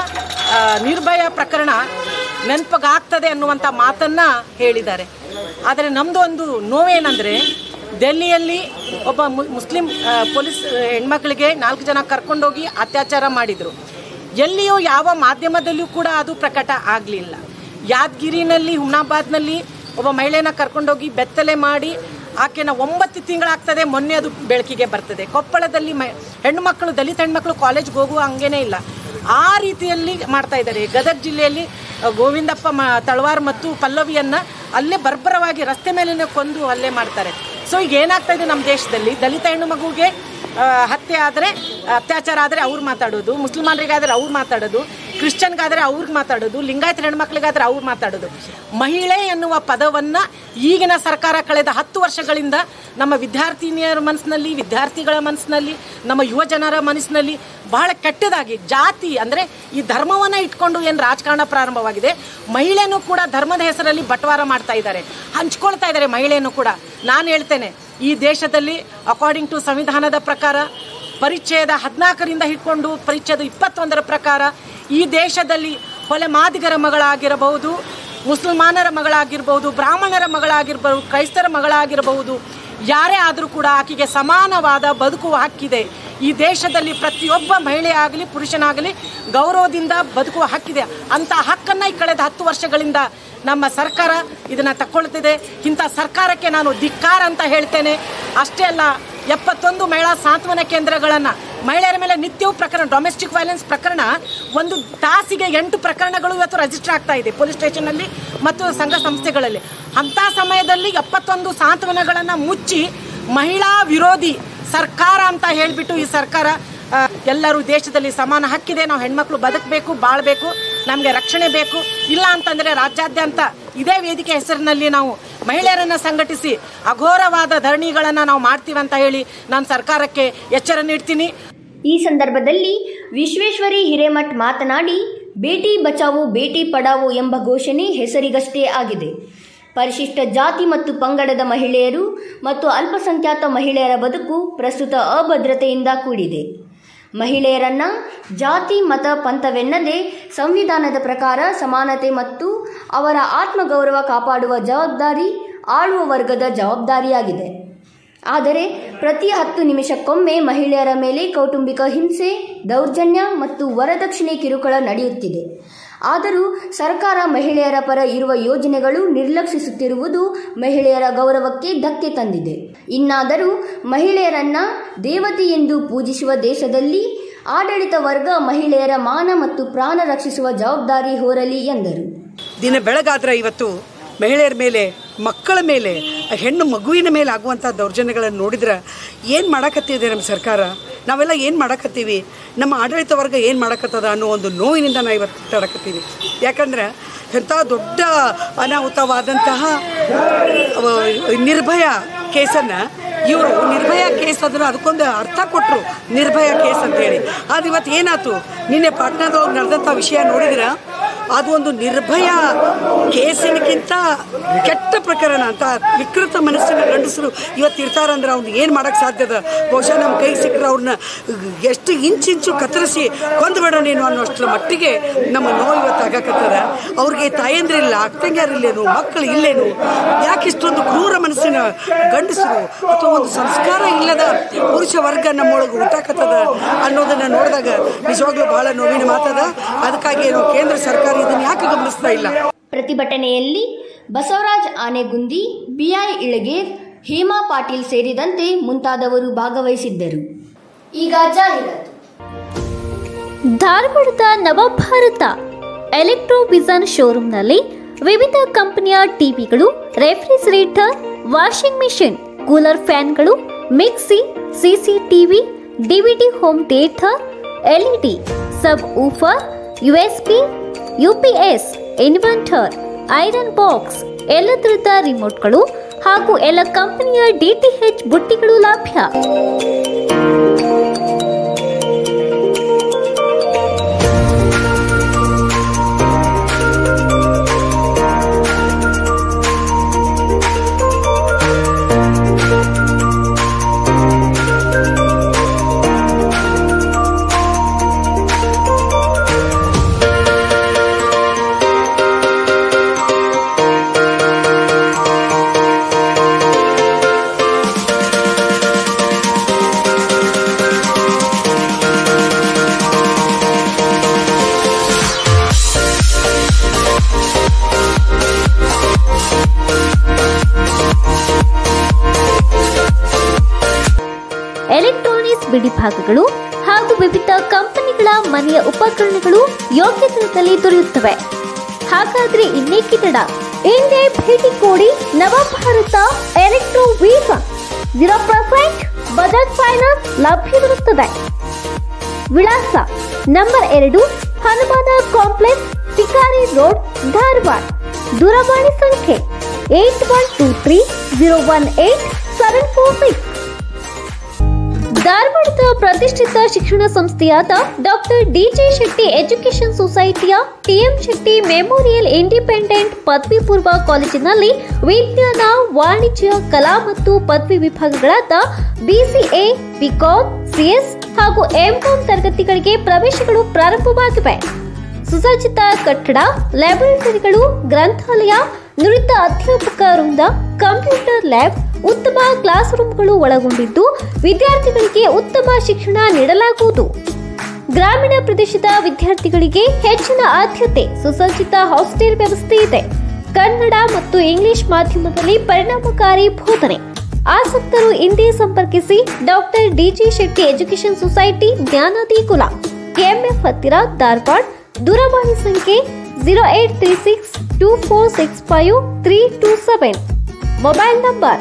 ಆ, ನಿರ್ಭಯ ಪ್ರಕರಣ ನೆನಪಗಾಗ್ತದೆ ಅನ್ನುವಂಥ ಮಾತನ್ನ ಹೇಳಿದ್ದಾರೆ ಆದರೆ ನಮ್ಮದು ಒಂದು ನೋವೇನೆಂದರೆ ಡೆಲ್ಲಿಯಲ್ಲಿ ಒಬ್ಬ ಮು- ಮುಸ್ಲಿಂ ಆ, ಪೊಲೀಸ್ ಹೆಣ್ಮಕ್ಳಿಗೆ ನಾಲ್ಕು ಜನ ಕರ್ಕೊಂಡೋಗಿ ಅತ್ಯಾಚಾರ ಮಾಡಿದರು ಎಲ್ಲಿಯೂ ಯಾವ ಮಾಧ್ಯಮದಲ್ಲಿಯೂ ಕೂಡ ಅದು ಪ್ರಕಟ ಆಗಲಿಲ್ಲ ಯಾದಗಿರಿನಲ್ಲಿ ಹುಮ್ನಾಬಾದ್ನಲ್ಲಿ ಒಬ್ಬ ಮಹಿಳೆನ ಕರ್ಕೊಂಡೋಗಿ ಬೆತ್ತಲೆ ಮಾಡಿ ಆಕೆನ ಒಂಬತ್ತು ತಿಂಗಳಾಗ್ತದೆ ಮೊನ್ನೆ ಅದು ಬೆಳಕಿಗೆ ಬರ್ತದೆ ಕೊಪ್ಪಳದಲ್ಲಿ ಮ ಹೆಣ್ಣುಮಕ್ಕಳು ದಲಿತ ಹೆಣ್ಮಕ್ಳು ಕಾಲೇಜ್ಗೆ ಹೋಗುವ ಹಂಗೇನೇ ಇಲ್ಲ ಆ ರೀತಿಯಲ್ಲಿ ಮಾಡ್ತಾ ಇದ್ದಾರೆ ಗದಗ ಜಿಲ್ಲೆಯಲ್ಲಿ ಅ, ಗೋವಿಂದಪ್ಪ ಮ ತಳವಾರ್ ಮತ್ತು ಪಲ್ಲವಿಯನ್ನ ಅಲ್ಲೇ ಬರ್ಬರವಾಗಿ ರಸ್ತೆ ಮೇಲೇ ಕೊಂದು ಹಲ್ಲೆ ಮಾಡ್ತಾರೆ ಸೊ ಈಗ ಏನಾಗ್ತಾ ಇದೆ ನಮ್ಮ ದೇಶದಲ್ಲಿ ದಲಿತ ಹೆಣ್ಣು ಮಗುಗೆ ಆ, ಹತ್ಯೆ ಆದರೆ ಅತ್ಯಾಚಾರ ಆದರೆ ಅವ್ರು ಮಾತಾಡೋದು ಮುಸ್ಲಿಮಾನರಿಗಾದ್ರೆ ಅವ್ರು ಮಾತಾಡೋದು ಕ್ರಿಶ್ಚಿಯನ್ಗಾದ್ರೆ ಅವ್ರಿಗೆ ಮಾತಾಡೋದು ಲಿಂಗಾಯತ ಹೆಣ್ಮಕ್ಳಿಗಾದ್ರೆ ಅವ್ರು ಮಾತಾಡೋದು ಮಹಿಳೆ ಎನ್ನುವ ಪದವನ್ನು ಈಗಿನ ಸರ್ಕಾರ ಕಳೆದ ಹತ್ತು ವರ್ಷಗಳಿಂದ ನಮ್ಮ ವಿದ್ಯಾರ್ಥಿನಿಯರ ಮನಸ್ಸಿನಲ್ಲಿ ವಿದ್ಯಾರ್ಥಿಗಳ ಮನಸ್ಸಿನಲ್ಲಿ ನಮ್ಮ ಯುವ ಜನರ ಮನಸ್ಸಿನಲ್ಲಿ ಬಹಳ ಕೆಟ್ಟದಾಗಿ ಜಾತಿ ಅಂದರೆ ಈ ಧರ್ಮವನ್ನು ಇಟ್ಕೊಂಡು ಏನು ರಾಜಕಾರಣ ಪ್ರಾರಂಭವಾಗಿದೆ ಮಹಿಳೆನೂ ಕೂಡ ಧರ್ಮದ ಹೆಸರಲ್ಲಿ ಬಟವಾರ ಮಾಡ್ತಾ ಇದ್ದಾರೆ ಹಂಚ್ಕೊಳ್ತಾ ಇದ್ದಾರೆ ಮಹಿಳೆಯನ್ನು ಕೂಡ ನಾನು ಹೇಳ್ತೇನೆ ಈ ದೇಶದಲ್ಲಿ ಅಕಾರ್ಡಿಂಗ್ ಟು ಸಂವಿಧಾನದ ಪ್ರಕಾರ ಪರಿಚಯದ ಹದಿನಾಲ್ಕರಿಂದ ಹಿಡ್ಕೊಂಡು ಪರಿಚಯದ ಇಪ್ಪತ್ತೊಂದರ ಪ್ರಕಾರ ಈ ದೇಶದಲ್ಲಿ ಹೊಲೆ ಮಾದಿಗರ ಮಗಳಾಗಿರಬಹುದು ಮುಸಲ್ಮಾನರ ಮಗಳಾಗಿರ್ಬಹುದು ಬ್ರಾಹ್ಮಣರ ಮಗಳಾಗಿರ್ಬಹುದು ಕ್ರೈಸ್ತರ ಮಗಳಾಗಿರಬಹುದು ಯಾರೇ ಆದರೂ ಕೂಡ ಆಕೆಗೆ ಸಮಾನವಾದ ಬದುಕುವ ಹಕ್ಕಿದೆ ಈ ದೇಶದಲ್ಲಿ ಪ್ರತಿಯೊಬ್ಬ ಮಹಿಳೆ ಆಗಲಿ ಪುರುಷನಾಗಲಿ ಗೌರವದಿಂದ ಬದುಕುವ ಹಕ್ಕಿದೆ ಅಂತ ಹಕ್ಕನ್ನು ಈ ಕಳೆದ ಹತ್ತು ವರ್ಷಗಳಿಂದ ನಮ್ಮ ಸರ್ಕಾರ ಇದನ್ನು ತಕ್ಕೊಳ್ತಿದೆ ಇಂಥ ಸರ್ಕಾರಕ್ಕೆ ನಾನು ಧಿಕ್ಕಾರ ಅಂತ ಹೇಳ್ತೇನೆ ಅಷ್ಟೇ ಅಲ್ಲ ಎಪ್ಪತ್ತೊಂದು ಮಹಿಳಾ ಸಾಂತ್ವನ ಕೇಂದ್ರಗಳನ್ನು ಮಹಿಳೆಯರ ಮೇಲೆ ನಿತ್ಯವೂ ಪ್ರಕರಣ ಡೊಮೆಸ್ಟಿಕ್ ವೈಲೆನ್ಸ್ ಪ್ರಕರಣ ಒಂದು ತಾಸಿಗೆ ಎಂಟು ಪ್ರಕರಣಗಳು ಇವತ್ತು ರಿಜಿಸ್ಟರ್ ಆಗ್ತಾ ಇದೆ ಪೊಲೀಸ್ ಸ್ಟೇಷನ್ನಲ್ಲಿ ಮತ್ತು ಸಂಘ ಸಂಸ್ಥೆಗಳಲ್ಲಿ ಅಂಥ ಸಮಯದಲ್ಲಿ ಎಪ್ಪತ್ತೊಂದು ಸಾಂತ್ವನಗಳನ್ನು ಮುಚ್ಚಿ ಮಹಿಳಾ ವಿರೋಧಿ ಸರ್ಕಾರ ಅಂತ ಹೇಳಿಬಿಟ್ಟು ಈ ಸರ್ಕಾರ ಆ, ಎಲ್ಲರೂ ದೇಶದಲ್ಲಿ ಸಮಾನ ಹಕ್ಕಿದೆ ನಾವು ಹೆಣ್ಮಕ್ಳು ಬದುಕಬೇಕು ಬಾಳ್ಬೇಕು ನಮಗೆ ರಕ್ಷಣೆ ಬೇಕು ಇಲ್ಲ ಅಂತಂದರೆ ರಾಜ್ಯಾದ್ಯಂತ ಇದೇ ವೇದಿಕೆ ಹೆಸರಿನಲ್ಲಿ ನಾವು ಮಹಿಳೆಯರನ್ನು ಸಂಘಟಿಸಿ ಅಘೋರವಾದ ಧರಣಿಗಳನ್ನು ನಾವು ಮಾಡ್ತೀವಿ ಅಂತ ಹೇಳಿ ನಾನು ಸರ್ಕಾರಕ್ಕೆ ಎಚ್ಚರ ನೀಡ್ತೀನಿ ಈ ಸಂದರ್ಭದಲ್ಲಿ ವಿಶ್ವೇಶ್ವರಿ ಹಿರೇಮಠ್ ಮಾತನಾಡಿ ಬೇಟಿ ಬಚಾವೋ ಬೇಟಿ ಪಡಾವೋ ಎಂಬ ಘೋಷಣೆ ಹೆಸರಿಗಷ್ಟೇ ಆಗಿದೆ ಪರಿಶಿಷ್ಟ ಜಾತಿ ಮತ್ತು ಪಂಗಡದ ಮಹಿಳೆಯರು ಮತ್ತು ಅಲ್ಪಸಂಖ್ಯಾತ ಮಹಿಳೆಯರ ಬದುಕು ಪ್ರಸ್ತುತ ಅಭದ್ರತೆಯಿಂದ ಕೂಡಿದೆ ಮಹಿಳೆಯರನ್ನ ಜಾತಿ ಮತ ಪಂಥವೆನ್ನದೆ ಸಂವಿಧಾನದ ಪ್ರಕಾರ ಸಮಾನತೆ ಮತ್ತು ಅವರ ಆತ್ಮಗೌರವ ಕಾಪಾಡುವ ಜವಾಬ್ದಾರಿ ಆಳುವ ವರ್ಗದ ಜವಾಬ್ದಾರಿಯಾಗಿದೆ ಆದರೆ ಪ್ರತಿ ಹತ್ತು ನಿಮಿಷಕ್ಕೊಮ್ಮೆ ಮಹಿಳೆಯರ ಮೇಲೆ ಕೌಟುಂಬಿಕ ಹಿಂಸೆ ದೌರ್ಜನ್ಯ ಮತ್ತು ವರದಕ್ಷಿಣೆ ಕಿರುಕುಳ ನಡೆಯುತ್ತಿದೆ ಆದರೂ ಸರ್ಕಾರ ಮಹಿಳೆಯರ ಪರ ಇರುವ ಯೋಜನೆಗಳು ನಿರ್ಲಕ್ಷಿಸುತ್ತಿರುವುದು ಮಹಿಳೆಯರ ಗೌರವಕ್ಕೆ ಧಕ್ಕೆ ತಂದಿದೆ ಇನ್ನಾದರೂ ಮಹಿಳೆಯರನ್ನ ದೇವತೆ ಎಂದು ಪೂಜಿಸುವ ದೇಶದಲ್ಲಿ ಆಡಳಿತ ವರ್ಗ ಮಹಿಳೆಯರ ಮಾನ ಮತ್ತು ಪ್ರಾಣ ರಕ್ಷಿಸುವ ಜವಾಬ್ದಾರಿ ಹೊರಲಿ ಎಂದರು ದಿನ ಬೆಳಗಾದ್ರೆ ಇವತ್ತು ಮಹಿಳೆಯರ ಮೇಲೆ ಮಕ್ಕಳ ಮೇಲೆ ಹೆಣ್ಣು ಮಗುವಿನ ಮೇಲೆ ಆಗುವಂಥ ದೌರ್ಜನ್ಯಗಳನ್ನು ನೋಡಿದ್ರೆ ಏನು ಮಾಡಕತ್ತಿದೆ ನಮ್ಮ ಸರ್ಕಾರ ನಾವೆಲ್ಲ ಏನು ಮಾಡಕತ್ತೀವಿ ನಮ್ಮ ಆಡಳಿತ ವರ್ಗ ಏನು ಮಾಡಕತ್ತದ ಅನ್ನೋ ಒಂದು ನೋವಿನಿಂದ ನಾವು ಇವತ್ತು ಮಾತಾಡಕತ್ತೀವಿ ಯಾಕಂದ್ರೆ ಎಂಥ ದೊಡ್ಡ ಅನಾಹುತವಾದಂತಹ ಅವ ನಿರ್ಭಯ ಕೇಸನ್ನು ಇವರು ನಿರ್ಭಯ ಕೇಸ್ ಅದನ್ನು ಅದಕ್ಕೊಂದು ಅರ್ಥ ಕೊಟ್ಟರು ನಿರ್ಭಯ ಕೇಸ್ ಅಂತೇಳಿ ಅದು ಇವತ್ತು ಏನಾಯ್ತು ನಿನ್ನೆ ಪಾಟ್ನಾದೊಳಗೆ ನಡೆದಂಥ ವಿಷಯ ನೋಡಿದ್ರೆ ಅದು ಒಂದು ನಿರ್ಭಯ ಕೇಸಿನಕ್ಕಿಂತ ಕೆಟ್ಟ ಪ್ರಕರಣ ಅಂತ ವಿಕೃತ ಮನಸ್ಸಿನ ಗಂಡಸರು ಇವತ್ತು ಇರ್ತಾರಂದ್ರೆ ಅವ್ನು ಏನು ಮಾಡೋಕ್ಕೆ ಸಾಧ್ಯದ ಬಹುಶಃ ನಮ್ಮ ಕೈಗೆ ಸಿಕ್ಕರೆ ಅವ್ರನ್ನ ಎಷ್ಟು ಇಂಚಿಂಚು ಕತ್ತರಿಸಿ ಕೊಂದುಬೇಡ ನೀನು ಅನ್ನೋಷ್ಟರ ಮಟ್ಟಿಗೆ ನಮ್ಮ ನೋವು ಇವತ್ತು ಆಗಾಕತ್ತದ ಅವ್ರಿಗೆ ತಾಯಂದ್ರಿಲ್ಲ ಅಕ್ಕಂಗ್ಯಾರಿಲ್ಲೇನು ಮಕ್ಕಳು ಇಲ್ಲೇನು ಯಾಕೆ ಇಷ್ಟೊಂದು ಕ್ರೂರ ಮನಸ್ಸಿನ ಗಂಡಸರು ಅಥವಾ ಒಂದು ಸಂಸ್ಕಾರ ಇಲ್ಲದ ಪುರುಷ ವರ್ಗ ನಮ್ಮೊಳಗೆ ಉಂಟಾಕತ್ತದ ಅನ್ನೋದನ್ನ ನೋಡಿದಾಗ ನಿಜವಾಗ್ಲೂ ಬಹಳ ನೋವಿನ ಮಾತದ ಅದಕ್ಕಾಗಿ ಏನು ಕೇಂದ್ರ ಸರ್ಕಾರ ಇದನ್ನ ಯಾಕೆ ಗಮನಿಸ್ತಾ ಇಲ್ಲ ಪ್ರತಿಭಟನೆಯಲ್ಲಿ ಬಸವರಾಜ್ ಆನೆಗುಂದಿ ಬಿಐ ಇಳಗೇರ್ ಹೇಮಾ ಪಾಟೀಲ್ ಸೇರಿದಂತೆ ಮುಂತಾದವರು ಭಾಗವಹಿಸಿದ್ದರು ಈಗ ಜಾಹೀರಾತು ಧಾರವಾಡದ ನವಭಾರತ ಎಲೆಕ್ಟ್ರೋ ವಿಸನ್ ಶೋರೂಮ್ನಲ್ಲಿ ವಿವಿಧ ಕಂಪನಿಯ ಟಿವಿಗಳು ರೆಫ್ರಿಜರೇಟರ್ ವಾಷಿಂಗ್ ಮೆಷಿನ್ ಕೂಲರ್ ಫ್ಯಾನ್ಗಳು mixie CCTV DVD home theatre LED subwoofer USP UPS inverter iron box ಎಲ್ಲ ತರದ ರಿಮೋಟ್ಗಳು ಹಾಗೂ ಎಲ್ಲ ಕಂಪನಿಯ ಡಿಟಿಎಚ್ ಬುಟ್ಟಿಗಳು ಲಭ್ಯ ಬಿಡಿ ಭಾಗಗಳು ಹಾಗೂ ವಿವಿಧ ಕಂಪನಿಗಳ ಮನೆಯ ಉಪಕರಣಗಳು ಯೋಗ್ಯ ದರದಲ್ಲಿ ದೊರೆಯುತ್ತವೆ ಹಾಗಾದ್ರೆ ಇನ್ನೇಕೆ ತಡ ಹಿಂದೆ ಭೇಟಿ ಕೊಡಿ Navabharata electro visa zero percent Bajaj finance ಲಭ್ಯವಿರುತ್ತದೆ ವಿಳಾಸ ನಂಬರ್ ಎರಡು ಹನುಮಾನ ಕಾಂಪ್ಲೆಕ್ಸ್ ಶಿಕಾರಿ ರೋಡ್ ಧಾರವಾಡ ದೂರವಾಣಿ ಸಂಖ್ಯೆ eight one two three zero one eight seven four six ಧಾರವಾಡದ ಪ್ರತಿಷ್ಠಿತ ಶಿಕ್ಷಣ ಸಂಸ್ಥೆಯಾದ ಡಾಕ್ಟರ್ ಡಿಜೆ ಶೆಟ್ಟಿ ಎಜುಕೇಷನ್ ಸೊಸೈಟಿಯ ಟಿಎಂ ಶೆಟ್ಟಿ ಮೆಮೋರಿಯಲ್ ಇಂಡಿಪೆಂಡೆಂಟ್ ಪದವಿ ಪೂರ್ವ ಕಾಲೇಜಿನಲ್ಲಿ ವಿಜ್ಞಾನ ವಾಣಿಜ್ಯ ಕಲಾ ಮತ್ತು ಪದವಿ ವಿಭಾಗಗಳಾದ ಬಿಸಿಎ ಬಿಕಾಂ ಸಿಎಸ್ ಹಾಗೂ ಎಂಕಾಂ ತರಗತಿಗಳಿಗೆ ಪ್ರವೇಶಗಳು ಪ್ರಾರಂಭವಾಗಿವೆ ಸುಸಜ್ಜಿತ ಕಟ್ಟಡ ಲೈಬ್ರರಿಗಳು ಗ್ರಂಥಾಲಯ ನುರಿತ ಅಧ್ಯಾಪಕ ವೃಂದ ಕಂಪ್ಯೂಟರ್ ಲ್ಯಾಬ್ ಉತ್ತಮ ಕ್ಲಾಸ್ ರೂಮ್ಗಳು ಒಳಗೊಂಡಿದ್ದು ವಿದ್ಯಾರ್ಥಿಗಳಿಗೆ ಉತ್ತಮ ಶಿಕ್ಷಣ ನೀಡಲಾಗುವುದು ಗ್ರಾಮೀಣ ಪ್ರದೇಶದ ವಿದ್ಯಾರ್ಥಿಗಳಿಗೆ ಹೆಚ್ಚಿನ ಆದ್ಯತೆ ಸುಸಜ್ಜಿತ ಹಾಸ್ಟೆಲ್ ವ್ಯವಸ್ಥೆ ಇದೆ ಕನ್ನಡ ಮತ್ತು ಇಂಗ್ಲಿಷ್ ಮಾಧ್ಯಮದಲ್ಲಿ ಪರಿಣಾಮಕಾರಿ ಬೋಧನೆ ಆಸಕ್ತರು ಇಂದೇ ಸಂಪರ್ಕಿಸಿ doctor DG Shetty education society ಜ್ಞಾನದಿ ಕುಲ ಕೆಎಂಎಫ್ ಹತ್ತಿರ ಧಾರವಾಡ ದೂರವಾಣಿ ಸಂಖ್ಯೆ zero eight three six two four six five three two seven mobile number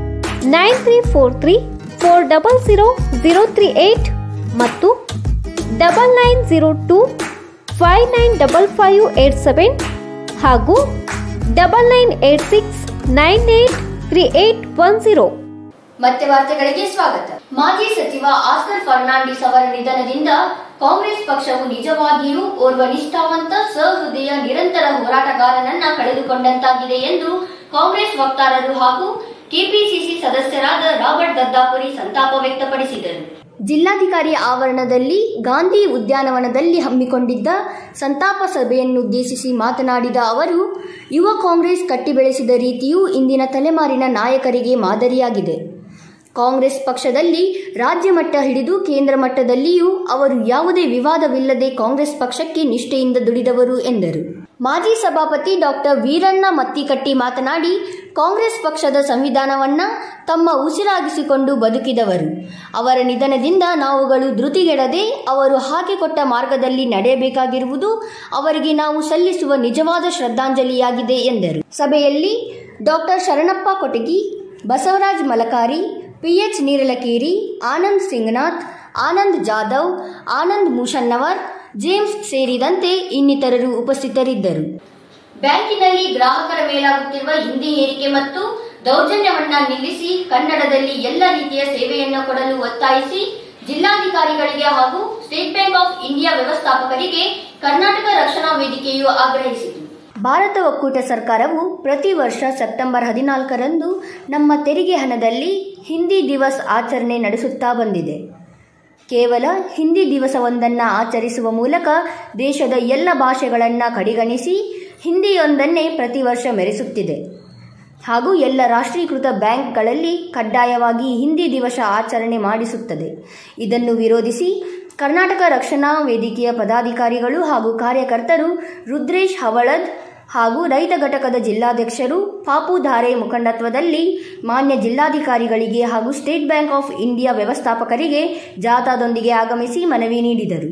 nine three four three four double zero zero three eight ಮತ್ತು double nine zero two five nine double five eight seven ಹಾಗೂ double nine eight six nine eight three eight one zero ಮತ್ತೆ ವಾರ್ತೆಗಳಿಗೆ ಸ್ವಾಗತ ಮಾಜಿ ಸಚಿವ Oscar Fernandes ಅವರ ನಿಧನದಿಂದ ಕಾಂಗ್ರೆಸ್ ಪಕ್ಷವು ನಿಜವಾಗಿಯೂ ಓರ್ವ ನಿಷ್ಠಾವಂತ ಸಹೃದಯ ನಿರಂತರ ಹೋರಾಟಗಾರನನ್ನ ಕಳೆದುಕೊಂಡಂತಾಗಿದೆ ಎಂದು ಕಾಂಗ್ರೆಸ್ ವಕ್ತಾರರು ಹಾಗೂ ಕೆಪಿಸಿಸಿ ಸದಸ್ಯರಾದ ರಾಬರ್ಟ್ ದದ್ದಾಪುರಿ ಸಂತಾಪ ವ್ಯಕ್ತಪಡಿಸಿದರು ಜಿಲ್ಲಾಧಿಕಾರಿ ಆವರಣದಲ್ಲಿ ಗಾಂಧಿ ಉದ್ಯಾನವನದಲ್ಲಿ ಹಮ್ಮಿಕೊಂಡಿದ್ದ ಸಂತಾಪ ಸಭೆಯನ್ನುದ್ದೇಶಿಸಿ ಮಾತನಾಡಿದ ಅವರು ಯುವ ಕಾಂಗ್ರೆಸ್ ಕಟ್ಟಿ ಬೆಳೆಸಿದ ರೀತಿಯು ಇಂದಿನ ತಲೆಮಾರಿನ ನಾಯಕರಿಗೆ ಮಾದರಿಯಾಗಿದೆ ಕಾಂಗ್ರೆಸ್ ಪಕ್ಷದಲ್ಲಿ ರಾಜ್ಯ ಮಟ್ಟ ಹಿಡಿದು ಕೇಂದ್ರ ಮಟ್ಟದಲ್ಲಿಯೂ ಅವರು ಯಾವುದೇ ವಿವಾದವಿಲ್ಲದೆ ಕಾಂಗ್ರೆಸ್ ಪಕ್ಷಕ್ಕೆ ನಿಷ್ಠೆಯಿಂದ ದುಡಿದವರು ಎಂದರು ಮಾಜಿ ಸಭಾಪತಿ ಡಾಕ್ಟರ್ ವೀರಣ್ಣ ಮತ್ತಿಕಟ್ಟಿ ಮಾತನಾಡಿ ಕಾಂಗ್ರೆಸ್ ಪಕ್ಷದ ಸಂವಿಧಾನವನ್ನ ತಮ್ಮ ಉಸಿರಾಗಿಸಿಕೊಂಡು ಬದುಕಿದವರು ಅವರ ನಿಧನದಿಂದ ನಾವುಗಳು ಧೃತಿಗೆಡದೆ ಅವರು ಹಾಕಿಕೊಟ್ಟ ಮಾರ್ಗದಲ್ಲಿ ನಡೆಯಬೇಕಾಗಿರುವುದು ಅವರಿಗೆ ನಾವು ಸಲ್ಲಿಸುವ ನಿಜವಾದ ಶ್ರದ್ಧಾಂಜಲಿಯಾಗಿದೆ ಎಂದರು ಸಭೆಯಲ್ಲಿ doctor Sharanappa Kotagi Basavaraj Malakari PH Neeralakeri Anand Singnath Anand Jadhav Anand Mooshannavar James ಸೇರಿದಂತೆ ಇನ್ನಿತರರು ಉಪಸ್ಥಿತರಿದ್ದರು ಬ್ಯಾಂಕಿನಲ್ಲಿ ಗ್ರಾಹಕರ ಮೇಲಾಗುತ್ತಿರುವ ಹಿಂದಿ ಹೇರಿಕೆ ಮತ್ತು ದೌರ್ಜನ್ಯವನ್ನ ನಿಲ್ಲಿಸಿ ಕನ್ನಡದಲ್ಲಿ ಎಲ್ಲ ರೀತಿಯ ಸೇವೆಯನ್ನು ಕೊಡಲು ಒತ್ತಾಯಿಸಿ ಜಿಲ್ಲಾಧಿಕಾರಿಗಳಿಗೆ ಹಾಗೂ ಸ್ಟೇಟ್ ಬ್ಯಾಂಕ್ ಆಫ್ ಇಂಡಿಯಾ ವ್ಯವಸ್ಥಾಪಕರಿಗೆ ಕರ್ನಾಟಕ ರಕ್ಷಣಾ ವೇದಿಕೆಯು ಆಗ್ರಹಿಸಿತು ಭಾರತ ಒಕ್ಕೂಟ ಸರ್ಕಾರವು ಪ್ರತಿ ವರ್ಷ ಸೆಪ್ಟೆಂಬರ್ ಹದಿನಾಲ್ಕರಂದು ನಮ್ಮ ತೆರಿಗೆ ಹಣದಲ್ಲಿ ಹಿಂದಿ ದಿವಸ್ ಆಚರಣೆ ನಡೆಸುತ್ತಾ ಬಂದಿದೆ ಕೇವಲ ಹಿಂದಿ ದಿವಸವೊಂದನ್ನು ಆಚರಿಸುವ ಮೂಲಕ ದೇಶದ ಎಲ್ಲ ಭಾಷೆಗಳನ್ನು ಕಡೆಗಣಿಸಿ ಹಿಂದಿಯೊಂದನ್ನೇ ಪ್ರತಿ ವರ್ಷ ಮೆರೆಸುತ್ತಿದೆ ಹಾಗೂ ಎಲ್ಲ ರಾಷ್ಟ್ರೀಕೃತ ಬ್ಯಾಂಕ್ಗಳಲ್ಲಿ ಕಡ್ಡಾಯವಾಗಿ ಹಿಂದಿ ದಿವಸ ಆಚರಣೆ ಮಾಡಿಸುತ್ತದೆ ಇದನ್ನು ವಿರೋಧಿಸಿ ಕರ್ನಾಟಕ ರಕ್ಷಣಾ ವೇದಿಕೆಯ ಪದಾಧಿಕಾರಿಗಳು ಹಾಗೂ ಕಾರ್ಯಕರ್ತರು ರುದ್ರೇಶ್ ಹವಳದ್ ಹಾಗೂ ರೈತ ಘಟಕದ ಜಿಲ್ಲಾಧ್ಯಕ್ಷರು ಪಾಪು ಧಾರೆ ಮುಖಂಡತ್ವದಲ್ಲಿ ಮಾನ್ಯ ಜಿಲ್ಲಾಧಿಕಾರಿಗಳಿಗೆ ಹಾಗೂ ಸ್ಟೇಟ್ ಬ್ಯಾಂಕ್ ಆಫ್ ಇಂಡಿಯಾ ವ್ಯವಸ್ಥಾಪಕರಿಗೆ ಜಾಥಾದೊಂದಿಗೆ ಆಗಮಿಸಿ ಮನವಿ ನೀಡಿದರು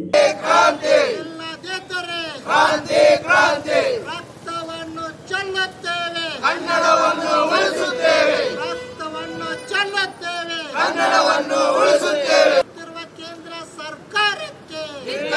ರಕ್ತವನ್ನು ಚೆಲ್ಲುತ್ತೇವೆ ಕನ್ನಡವನ್ನು ಉಳಿಸುತ್ತೇವೆ ರಕ್ತವನ್ನು ಚೆಲ್ಲುತ್ತೇವೆ ಕನ್ನಡವನ್ನು ಉಳಿಸುತ್ತೇವೆ ಕೇಂದ್ರ ಸರ್ಕಾರಕ್ಕೆ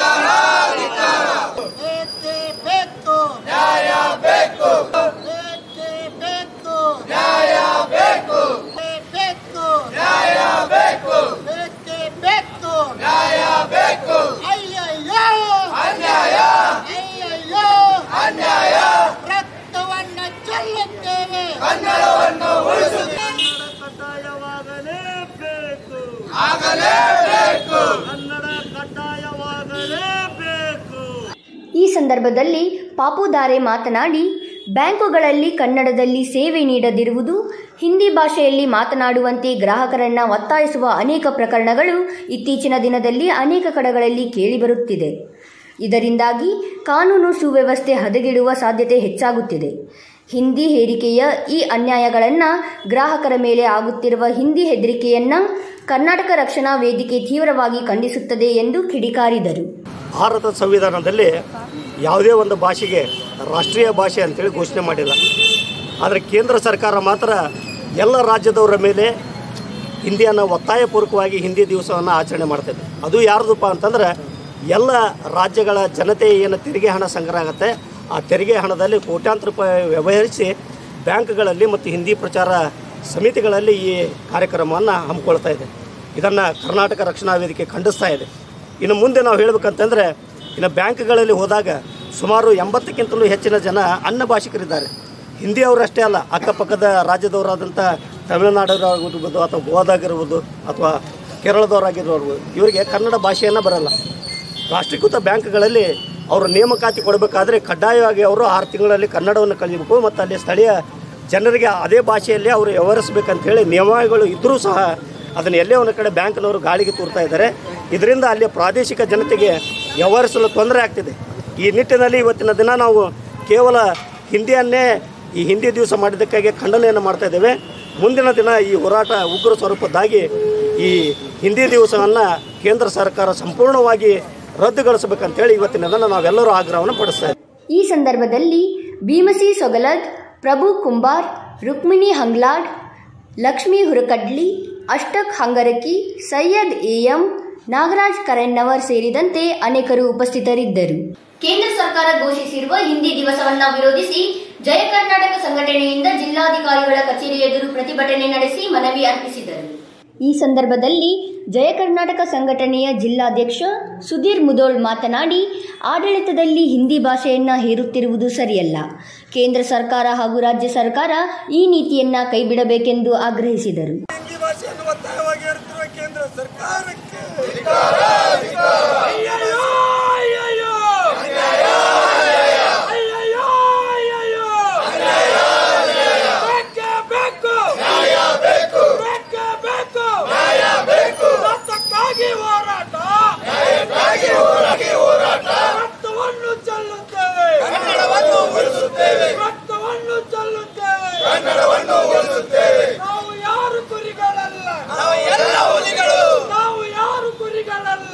ಬೇಕೇ ಬೇಕು ನ್ಯಾಯ ಬೇಕು ಬೇಕೇ ಬೇಕು ನ್ಯಾಯ ಬೇಕು ಬೇಕು ನ್ಯಾಯ ಬೇಕು ಬೇಕೇ ಬೇಕು ನ್ಯಾಯ ಬೇಕು ಅಯ್ಯಯ್ಯೋ ಅನ್ಯಾಯ ಅಯ್ಯಯ್ಯೋ ಅನ್ಯಾಯ ರಕ್ತವನ್ನ ಚೆಲ್ಲುತ್ತೇವೆ ಕನ್ನಡವನ್ನು ಉಳಿಸುತ್ತೇವೆ ಕಡ್ಡಾಯವಾಗಲೇಬೇಕು ಆಗಲೇಬೇಕು ಕನ್ನಡ ಕಡ್ಡಾಯವಾಗಲೇಬೇಕು ಈ ಸಂದರ್ಭದಲ್ಲಿ ಪಾಪುದಾರೆ ಮಾತನಾಡಿ ಬ್ಯಾಂಕುಗಳಲ್ಲಿ ಕನ್ನಡದಲ್ಲಿ ಸೇವೆ ನೀಡದಿರುವುದು ಹಿಂದಿ ಭಾಷೆಯಲ್ಲಿ ಮಾತನಾಡುವಂತೆ ಗ್ರಾಹಕರನ್ನ ಒತ್ತಾಯಿಸುವ ಅನೇಕ ಪ್ರಕರಣಗಳು ಇತ್ತೀಚಿನ ದಿನದಲ್ಲಿ ಅನೇಕ ಕಡೆಗಳಲ್ಲಿ ಕೇಳಿಬರುತ್ತಿದೆ ಇದರಿಂದಾಗಿ ಕಾನೂನು ಸುವ್ಯವಸ್ಥೆ ಹದಗೆಡುವ ಸಾಧ್ಯತೆ ಹೆಚ್ಚಾಗುತ್ತಿದೆ ಹಿಂದಿ ಹೇರಿಕೆಯ ಈ ಅನ್ಯಾಯಗಳನ್ನು ಗ್ರಾಹಕರ ಮೇಲೆ ಆಗುತ್ತಿರುವ ಹಿಂದಿ ಹೆದರಿಕೆಯನ್ನು ಕರ್ನಾಟಕ ರಕ್ಷಣಾ ವೇದಿಕೆ ತೀವ್ರವಾಗಿ ಖಂಡಿಸುತ್ತದೆ ಎಂದು ಕಿಡಿಕಾರಿದರು ಭಾರತ ಸಂವಿಧಾನದಲ್ಲಿ ಯಾವುದೇ ಒಂದು ಭಾಷೆಗೆ ರಾಷ್ಟ್ರೀಯ ಭಾಷೆ ಅಂತೇಳಿ ಘೋಷಣೆ ಮಾಡಿಲ್ಲ ಆದರೆ ಕೇಂದ್ರ ಸರ್ಕಾರ ಮಾತ್ರ ಎಲ್ಲ ರಾಜ್ಯದವರ ಮೇಲೆ ಹಿಂದಿಯನ್ನು ಒತ್ತಾಯಪೂರ್ವಕವಾಗಿ ಹಿಂದಿ ದಿವಸವನ್ನು ಆಚರಣೆ ಮಾಡ್ತದೆ ಅದು ಯಾರ್ದಪ್ಪ ಅಂತಂದ್ರೆ ಎಲ್ಲ ರಾಜ್ಯಗಳ ಜನತೆ ಏನು ತೆರಿಗೆ ಹಣ ಸಂಗ್ರಹ ಆಗುತ್ತೆ ಆ ತೆರಿಗೆ ಹಣದಲ್ಲಿ ಕೋಟ್ಯಾಂತರ ರೂಪಾಯಿ ವ್ಯವಹರಿಸಿ ಬ್ಯಾಂಕ್ಗಳಲ್ಲಿ ಮತ್ತು ಹಿಂದಿ ಪ್ರಚಾರ ಸಮಿತಿಗಳಲ್ಲಿ ಈ ಕಾರ್ಯಕ್ರಮವನ್ನು ಹಮ್ಮಿಕೊಳ್ತಾ ಇದೆ ಇದನ್ನು ಕರ್ನಾಟಕ ರಕ್ಷಣಾ ವೇದಿಕೆ ಖಂಡಿಸ್ತಾ ಇದೆ ಇನ್ನು ಮುಂದೆ ನಾವು ಹೇಳ್ಬೇಕಂತಂದರೆ ಇನ್ನು ಬ್ಯಾಂಕ್ಗಳಲ್ಲಿ ಹೋದಾಗ ಸುಮಾರು ಎಂಬತ್ತಕ್ಕಿಂತಲೂ ಹೆಚ್ಚಿನ ಜನ ಅನ್ನ ಭಾಷಿಕರಿದ್ದಾರೆ ಹಿಂದಿಯವರಷ್ಟೇ ಅಲ್ಲ ಅಕ್ಕಪಕ್ಕದ ರಾಜ್ಯದವರಾದಂಥ ತಮಿಳುನಾಡವರಾಗಿರ್ಬೋದು ಅಥವಾ ಗೋವಾದಾಗಿರ್ಬೋದು ಅಥವಾ ಕೇರಳದವರಾಗಿರ್ಬೋದು ಇವರಿಗೆ ಕನ್ನಡ ಭಾಷೆಯನ್ನು ಬರಲ್ಲ ರಾಷ್ಟ್ರೀಕೃತ ಬ್ಯಾಂಕ್ಗಳಲ್ಲಿ ಅವರು ನೇಮಕಾತಿ ಕೊಡಬೇಕಾದ್ರೆ ಕಡ್ಡಾಯವಾಗಿ ಅವರು ಆರು ತಿಂಗಳಲ್ಲಿ ಕನ್ನಡವನ್ನು ಕಲಿಯಬೇಕು ಮತ್ತು ಅಲ್ಲಿ ಸ್ಥಳೀಯ ಜನರಿಗೆ ಅದೇ ಭಾಷೆಯಲ್ಲಿ ಅವರು ವ್ಯವಹರಿಸಬೇಕಂತ ಹೇಳಿ ನಿಯಮಗಳು ಇದ್ದರೂ ಸಹ ಅದನ್ನು ಎಲ್ಲೇ ಒಂದು ಕಡೆ ಬ್ಯಾಂಕ್ನವರು ಗಾಳಿಗೆ ತೂರ್ತಾ ಇದ್ದಾರೆ ಇದರಿಂದ ಅಲ್ಲಿ ಪ್ರಾದೇಶಿಕ ಜನತೆಗೆ ವ್ಯವಹರಿಸಲು ತೊಂದರೆ ಆಗ್ತಿದೆ ಈ ನಿಟ್ಟಿನಲ್ಲಿ ಇವತ್ತಿನ ದಿನ ನಾವು ಕೇವಲ ಹಿಂದಿಯನ್ನೇ ಈ ಹಿಂದಿ ದಿವಸ ಮಾಡಿದ್ದಕ್ಕಾಗಿ ಖಂಡನೆಯನ್ನು ಮಾಡ್ತಾ ಇದ್ದೇವೆ ಮುಂದಿನ ದಿನ ಈ ಹೋರಾಟ ಉಗ್ರ ಸ್ವರೂಪದ್ದಾಗಿ ಈ ಹಿಂದಿ ದಿವಸವನ್ನು ಕೇಂದ್ರ ಸರ್ಕಾರ ಸಂಪೂರ್ಣವಾಗಿ ರದ್ದುಗೊಳಿಸಬೇಕಂತೇಳಿ ಇವತ್ತಿನ ದಿನ ನಾವೆಲ್ಲರೂ ಆಗ್ರಹವನ್ನು ಪಡಿಸ್ತಾ ಇದ್ದೇವೆ ಈ ಸಂದರ್ಭದಲ್ಲಿ ಭೀಮಸಿ ಸೊಗಲದ್ ಪ್ರಭು ಕುಂಬಾರ್ ರುಕ್ಮಿಣಿ ಹಂಗ್ಲಾಡ್ ಲಕ್ಷ್ಮೀ ಹುರಕಡ್ಲಿ ಅಷ್ಟಕ್ ಹಂಗರಕಿ ಸೈಯದ್ ಎಎಂ ನಾಗರಾಜ್ ಕರೆನ್ನವರ್ ಸೇರಿದಂತೆ ಅನೇಕರು ಉಪಸ್ಥಿತರಿದ್ದರು ಕೇಂದ್ರ ಸರ್ಕಾರ ಘೋಷಿಸಿರುವ ಹಿಂದಿ ದಿವಸವನ್ನ ವಿರೋಧಿಸಿ ಜಯ ಕರ್ನಾಟಕ ಸಂಘಟನೆಯಿಂದ ಜಿಲ್ಲಾಧಿಕಾರಿಗಳ ಕಚೇರಿ ಎದುರು ಪ್ರತಿಭಟನೆ ನಡೆಸಿ ಮನವಿ ಅರ್ಪಿಸಿದರು ಈ ಸಂದರ್ಭದಲ್ಲಿ ಜಯ ಕರ್ನಾಟಕ ಸಂಘಟನೆಯ ಜಿಲ್ಲಾಧ್ಯಕ್ಷ ಸುಧೀರ್ ಮುದೋಳ್ ಮಾತನಾಡಿ ಆಡಳಿತದಲ್ಲಿ ಹಿಂದಿ ಭಾಷೆಯನ್ನ ಹೇರುತ್ತಿರುವುದು ಸರಿಯಲ್ಲ ಕೇಂದ್ರ ಸರ್ಕಾರ ಹಾಗೂ ರಾಜ್ಯ ಸರ್ಕಾರ ಈ ನೀತಿಯನ್ನ ಕೈಬಿಡಬೇಕೆಂದು ಆಗ್ರಹಿಸಿದರು ಕೇಂದ್ರ ಸರ್ಕಾರಕ್ಕೆ ಹೋರಾಟ ರಕ್ತವನ್ನು ಚೆಲ್ಲುತ್ತೇವೆ ಕನ್ನಡವನ್ನು ಉಳಿಸುತ್ತೇವೆ ರಕ್ತವನ್ನು ಚೆಲ್ಲುತ್ತೇವೆ ಕನ್ನಡವನ್ನು ಉಳಿಸುತ್ತೇವೆ ನಾವು ಯಾರು ಕುರಿಗಳಲ್ಲ ನಾವು ಎಲ್ಲ ಹುಲಿಗಳು ನಾವು ಯಾರು ಕುರಿಗಳಲ್ಲ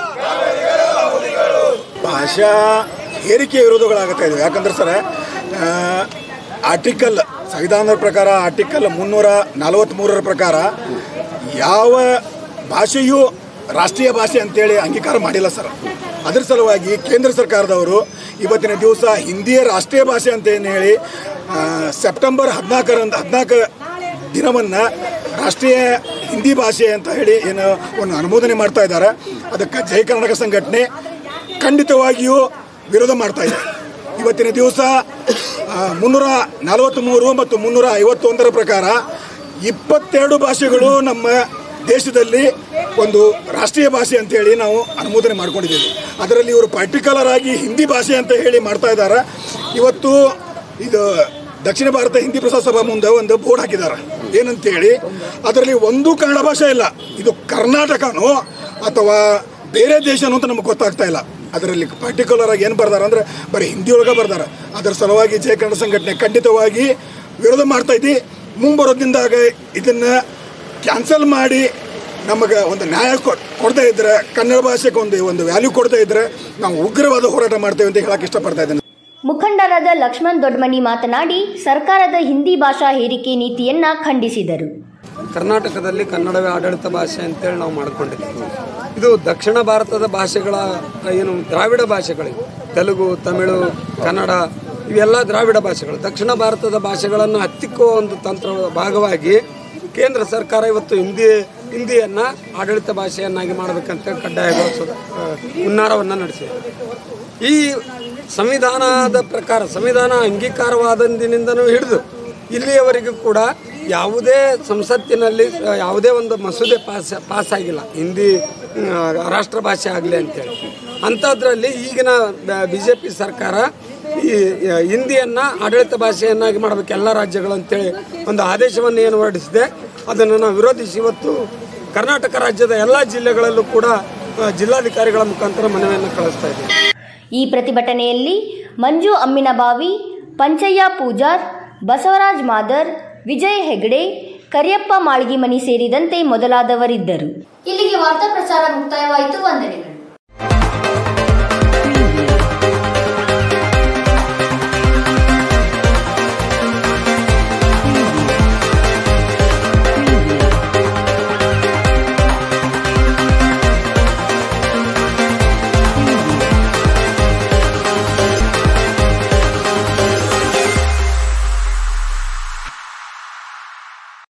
ಭಾಷಾ ಹೇರಿಕೆ ವಿರೋಧಗಳಾಗ್ತಾ ಇದ್ದಾವೆ ಯಾಕಂದ್ರೆ ಸರ್ ಆರ್ಟಿಕಲ್ ಸಂವಿಧಾನದ ಪ್ರಕಾರ ಆರ್ಟಿಕಲ್ ಮುನ್ನೂರ ನಲವತ್ತ್ಮೂರರ ಪ್ರಕಾರ ಯಾವ ಭಾಷೆಯೂ ರಾಷ್ಟ್ರೀಯ ಭಾಷೆ ಅಂತೇಳಿ ಅಂಗೀಕಾರ ಮಾಡಿಲ್ಲ ಸರ್ ಅದ್ರ ಸಲುವಾಗಿ ಕೇಂದ್ರ ಸರ್ಕಾರದವರು ಇವತ್ತಿನ ದಿವಸ ಹಿಂದಿಯ ರಾಷ್ಟ್ರೀಯ ಭಾಷೆ ಅಂತ ಏನು ಹೇಳಿ ಆ, ಸೆಪ್ಟೆಂಬರ್ ಹದಿನಾಲ್ಕರಂದು ಹದಿನಾಲ್ಕು ದಿನವನ್ನು ರಾಷ್ಟ್ರೀಯ ಹಿಂದಿ ಭಾಷೆ ಅಂತ ಹೇಳಿ ಏನು ಒಂದು ಅನುಮೋದನೆ ಮಾಡ್ತಾ ಇದ್ದಾರೆ ಅದಕ್ಕೆ ಜಯ ಕರ್ನಾಟಕ ಸಂಘಟನೆ ಖಂಡಿತವಾಗಿಯೂ ವಿರೋಧ ಮಾಡ್ತಾ ಇದೆ ಇವತ್ತಿನ ದಿವಸ ಮುನ್ನೂರ ನಲವತ್ತ್ಮೂರು ಮತ್ತು ಮುನ್ನೂರ ಐವತ್ತೊಂದರ ಪ್ರಕಾರ ಇಪ್ಪತ್ತೆರಡು ಭಾಷೆಗಳು ನಮ್ಮ ದೇಶದಲ್ಲಿ ಒಂದು ರಾಷ್ಟ್ರೀಯ ಭಾಷೆ ಅಂತೇಳಿ ನಾವು ಅನುಮೋದನೆ ಮಾಡ್ಕೊಂಡಿದ್ದೀವಿ ಅದರಲ್ಲಿ ಇವರು ಪರ್ಟಿಕ್ಯುಲರ್ ಆಗಿ ಹಿಂದಿ ಭಾಷೆ ಅಂತ ಹೇಳಿ ಮಾಡ್ತಾ ಇದ್ದಾರೆ ಇವತ್ತು ಇದು ದಕ್ಷಿಣ ಭಾರತ ಹಿಂದಿ ಪ್ರಸಾರ ಸಭಾ ಮುಂದೆ ಒಂದು ಬೋರ್ಡ್ ಹಾಕಿದ್ದಾರೆ ಏನಂತೇಳಿ ಅದರಲ್ಲಿ ಒಂದು ಕನ್ನಡ ಭಾಷೆ ಇಲ್ಲ ಇದು ಕರ್ನಾಟಕನೋ ಅಥವಾ ಬೇರೆ ದೇಶನೋ ಅಂತ ನಮಗೆ ಗೊತ್ತಾಗ್ತಾ ಇಲ್ಲ ಅದರಲ್ಲಿ ಪರ್ಟಿಕ್ಯುಲರ್ ಆಗಿ ಏನು ಬರ್ದಾರ ಅಂದ್ರೆ ಬರೀ ಹಿಂದಿ ಒಳಗೆ ಬರ್ದಾರ ಅದರ ಸಲುವಾಗಿ ಜಯ ಕನ್ನಡ ಸಂಘಟನೆ ಖಂಡಿತವಾಗಿ ವಿರೋಧ ಮಾಡ್ತಾ ಇದ್ದಿ ಮುಂಬರೋದ್ರಿಂದಾಗ ಇದನ್ನ ಕ್ಯಾನ್ಸಲ್ ಮಾಡಿ ನಮಗೆ ಒಂದು ನ್ಯಾಯ ಕೊಡ್- ಕೊಡ್ತಾ ಇದ್ರೆ ಕನ್ನಡ ಭಾಷೆಗೆ ಒಂದು ಒಂದು ವ್ಯಾಲ್ಯೂ ಕೊಡ್ತಾ ಇದ್ರೆ ನಾವು ಉಗ್ರವಾದ ಹೋರಾಟ ಮಾಡ್ತೇವೆ ಅಂತ ಹೇಳಕ್ಕೆ ಇಷ್ಟಪಡ್ತಾ ಇದ್ದೇನೆ ಮುಖಂಡರಾದ ಲಕ್ಷ್ಮಣ್ ದೊಡ್ಮನಿ ಮಾತನಾಡಿ ಸರ್ಕಾರದ ಹಿಂದಿ ಭಾಷಾ ಹೇರಿಕೆ ನೀತಿಯನ್ನ ಖಂಡಿಸಿದರು ಕರ್ನಾಟಕದಲ್ಲಿ ಕನ್ನಡವೇ ಆಡಳಿತ ಭಾಷೆ ಅಂತೇಳಿ ನಾವು ಮಾಡ್ಕೊಂಡಿದ್ದೀವಿ ಇದು ದಕ್ಷಿಣ ಭಾರತದ ಭಾಷೆಗಳ ಏನು ದ್ರಾವಿಡ ಭಾಷೆಗಳಿವೆ ತೆಲುಗು ತಮಿಳು ಕನ್ನಡ ಇವೆಲ್ಲ ದ್ರಾವಿಡ ಭಾಷೆಗಳು ದಕ್ಷಿಣ ಭಾರತದ ಭಾಷೆಗಳನ್ನು ಹತ್ತಿಕ್ಕುವ ಒಂದು ತಂತ್ರ ಭಾಗವಾಗಿ ಕೇಂದ್ರ ಸರ್ಕಾರ ಇವತ್ತು ಹಿಂದಿ ಹಿಂದಿಯನ್ನು ಆಡಳಿತ ಭಾಷೆಯನ್ನಾಗಿ ಮಾಡಬೇಕಂತ ಕಡ್ಡಾಯಗೊಳಿಸೋದ ಆ, ಹುನ್ನಾರವನ್ನು ನಡೆಸಿದೆ ಈ ಸಂವಿಧಾನದ ಪ್ರಕಾರ ಸಂವಿಧಾನ ಅಂಗೀಕಾರವಾದಂದಿನಿಂದನೂ ಹಿಡಿದು ಇಲ್ಲಿಯವರೆಗೂ ಕೂಡ ಯಾವುದೇ ಸಂಸತ್ತಿನಲ್ಲಿ ಆ, ಯಾವುದೇ ಒಂದು ಮಸೂದೆ ಪಾಸ್ ಪಾಸ್ ಆಗಿಲ್ಲ ಹಿಂದಿ ಆ, ರಾಷ್ಟ್ರ ಭಾಷೆ ಆಗಲಿ ಅಂತೇಳಿ ಅಂಥದ್ರಲ್ಲಿ ಈಗಿನ ಬಿ ಜೆ ಪಿ ಸರ್ಕಾರ ಈ ಆ, ಹಿಂದಿಯನ್ನು ಆಡಳಿತ ಭಾಷೆಯನ್ನಾಗಿ ಮಾಡಬೇಕು ಎಲ್ಲ ರಾಜ್ಯಗಳು ಅಂತೇಳಿ ಒಂದು ಆದೇಶವನ್ನು ಏನು ಹೊರಡಿಸಿದೆ ಅದನ್ನು ನಾವು ವಿರೋಧಿಸಿ ಇವತ್ತು ಕರ್ನಾಟಕ ರಾಜ್ಯದ ಎಲ್ಲ ಜಿಲ್ಲೆಗಳಲ್ಲೂ ಕೂಡ ಆ, ಜಿಲ್ಲಾಧಿಕಾರಿಗಳ ಮುಖಾಂತರ ಮನವಿಯನ್ನು ಕಳಿಸ್ತಾ ಇದ್ದೀವಿ ಈ ಪ್ರತಿಭಟನೆಯಲ್ಲಿ ಮಂಜು ಅಮ್ಮಿನಬಾವಿ ಪಂಚಯ್ಯ ಪೂಜಾರ್ ಬಸವರಾಜ್ ಮಾದರ್ ವಿಜಯ್ ಹೆಗಡೆ ಕರಿಯಪ್ಪ ಮಾಳ್ಗಿಮನಿ ಸೇರಿದಂತೆ ಮೊದಲಾದವರಿದ್ದರು ಇಲ್ಲಿಗೆ ವಾರ್ತಾ ಪ್ರಸಾರ ಮುಕ್ತಾಯವಾಯಿತು ವಂದನೆಗಳು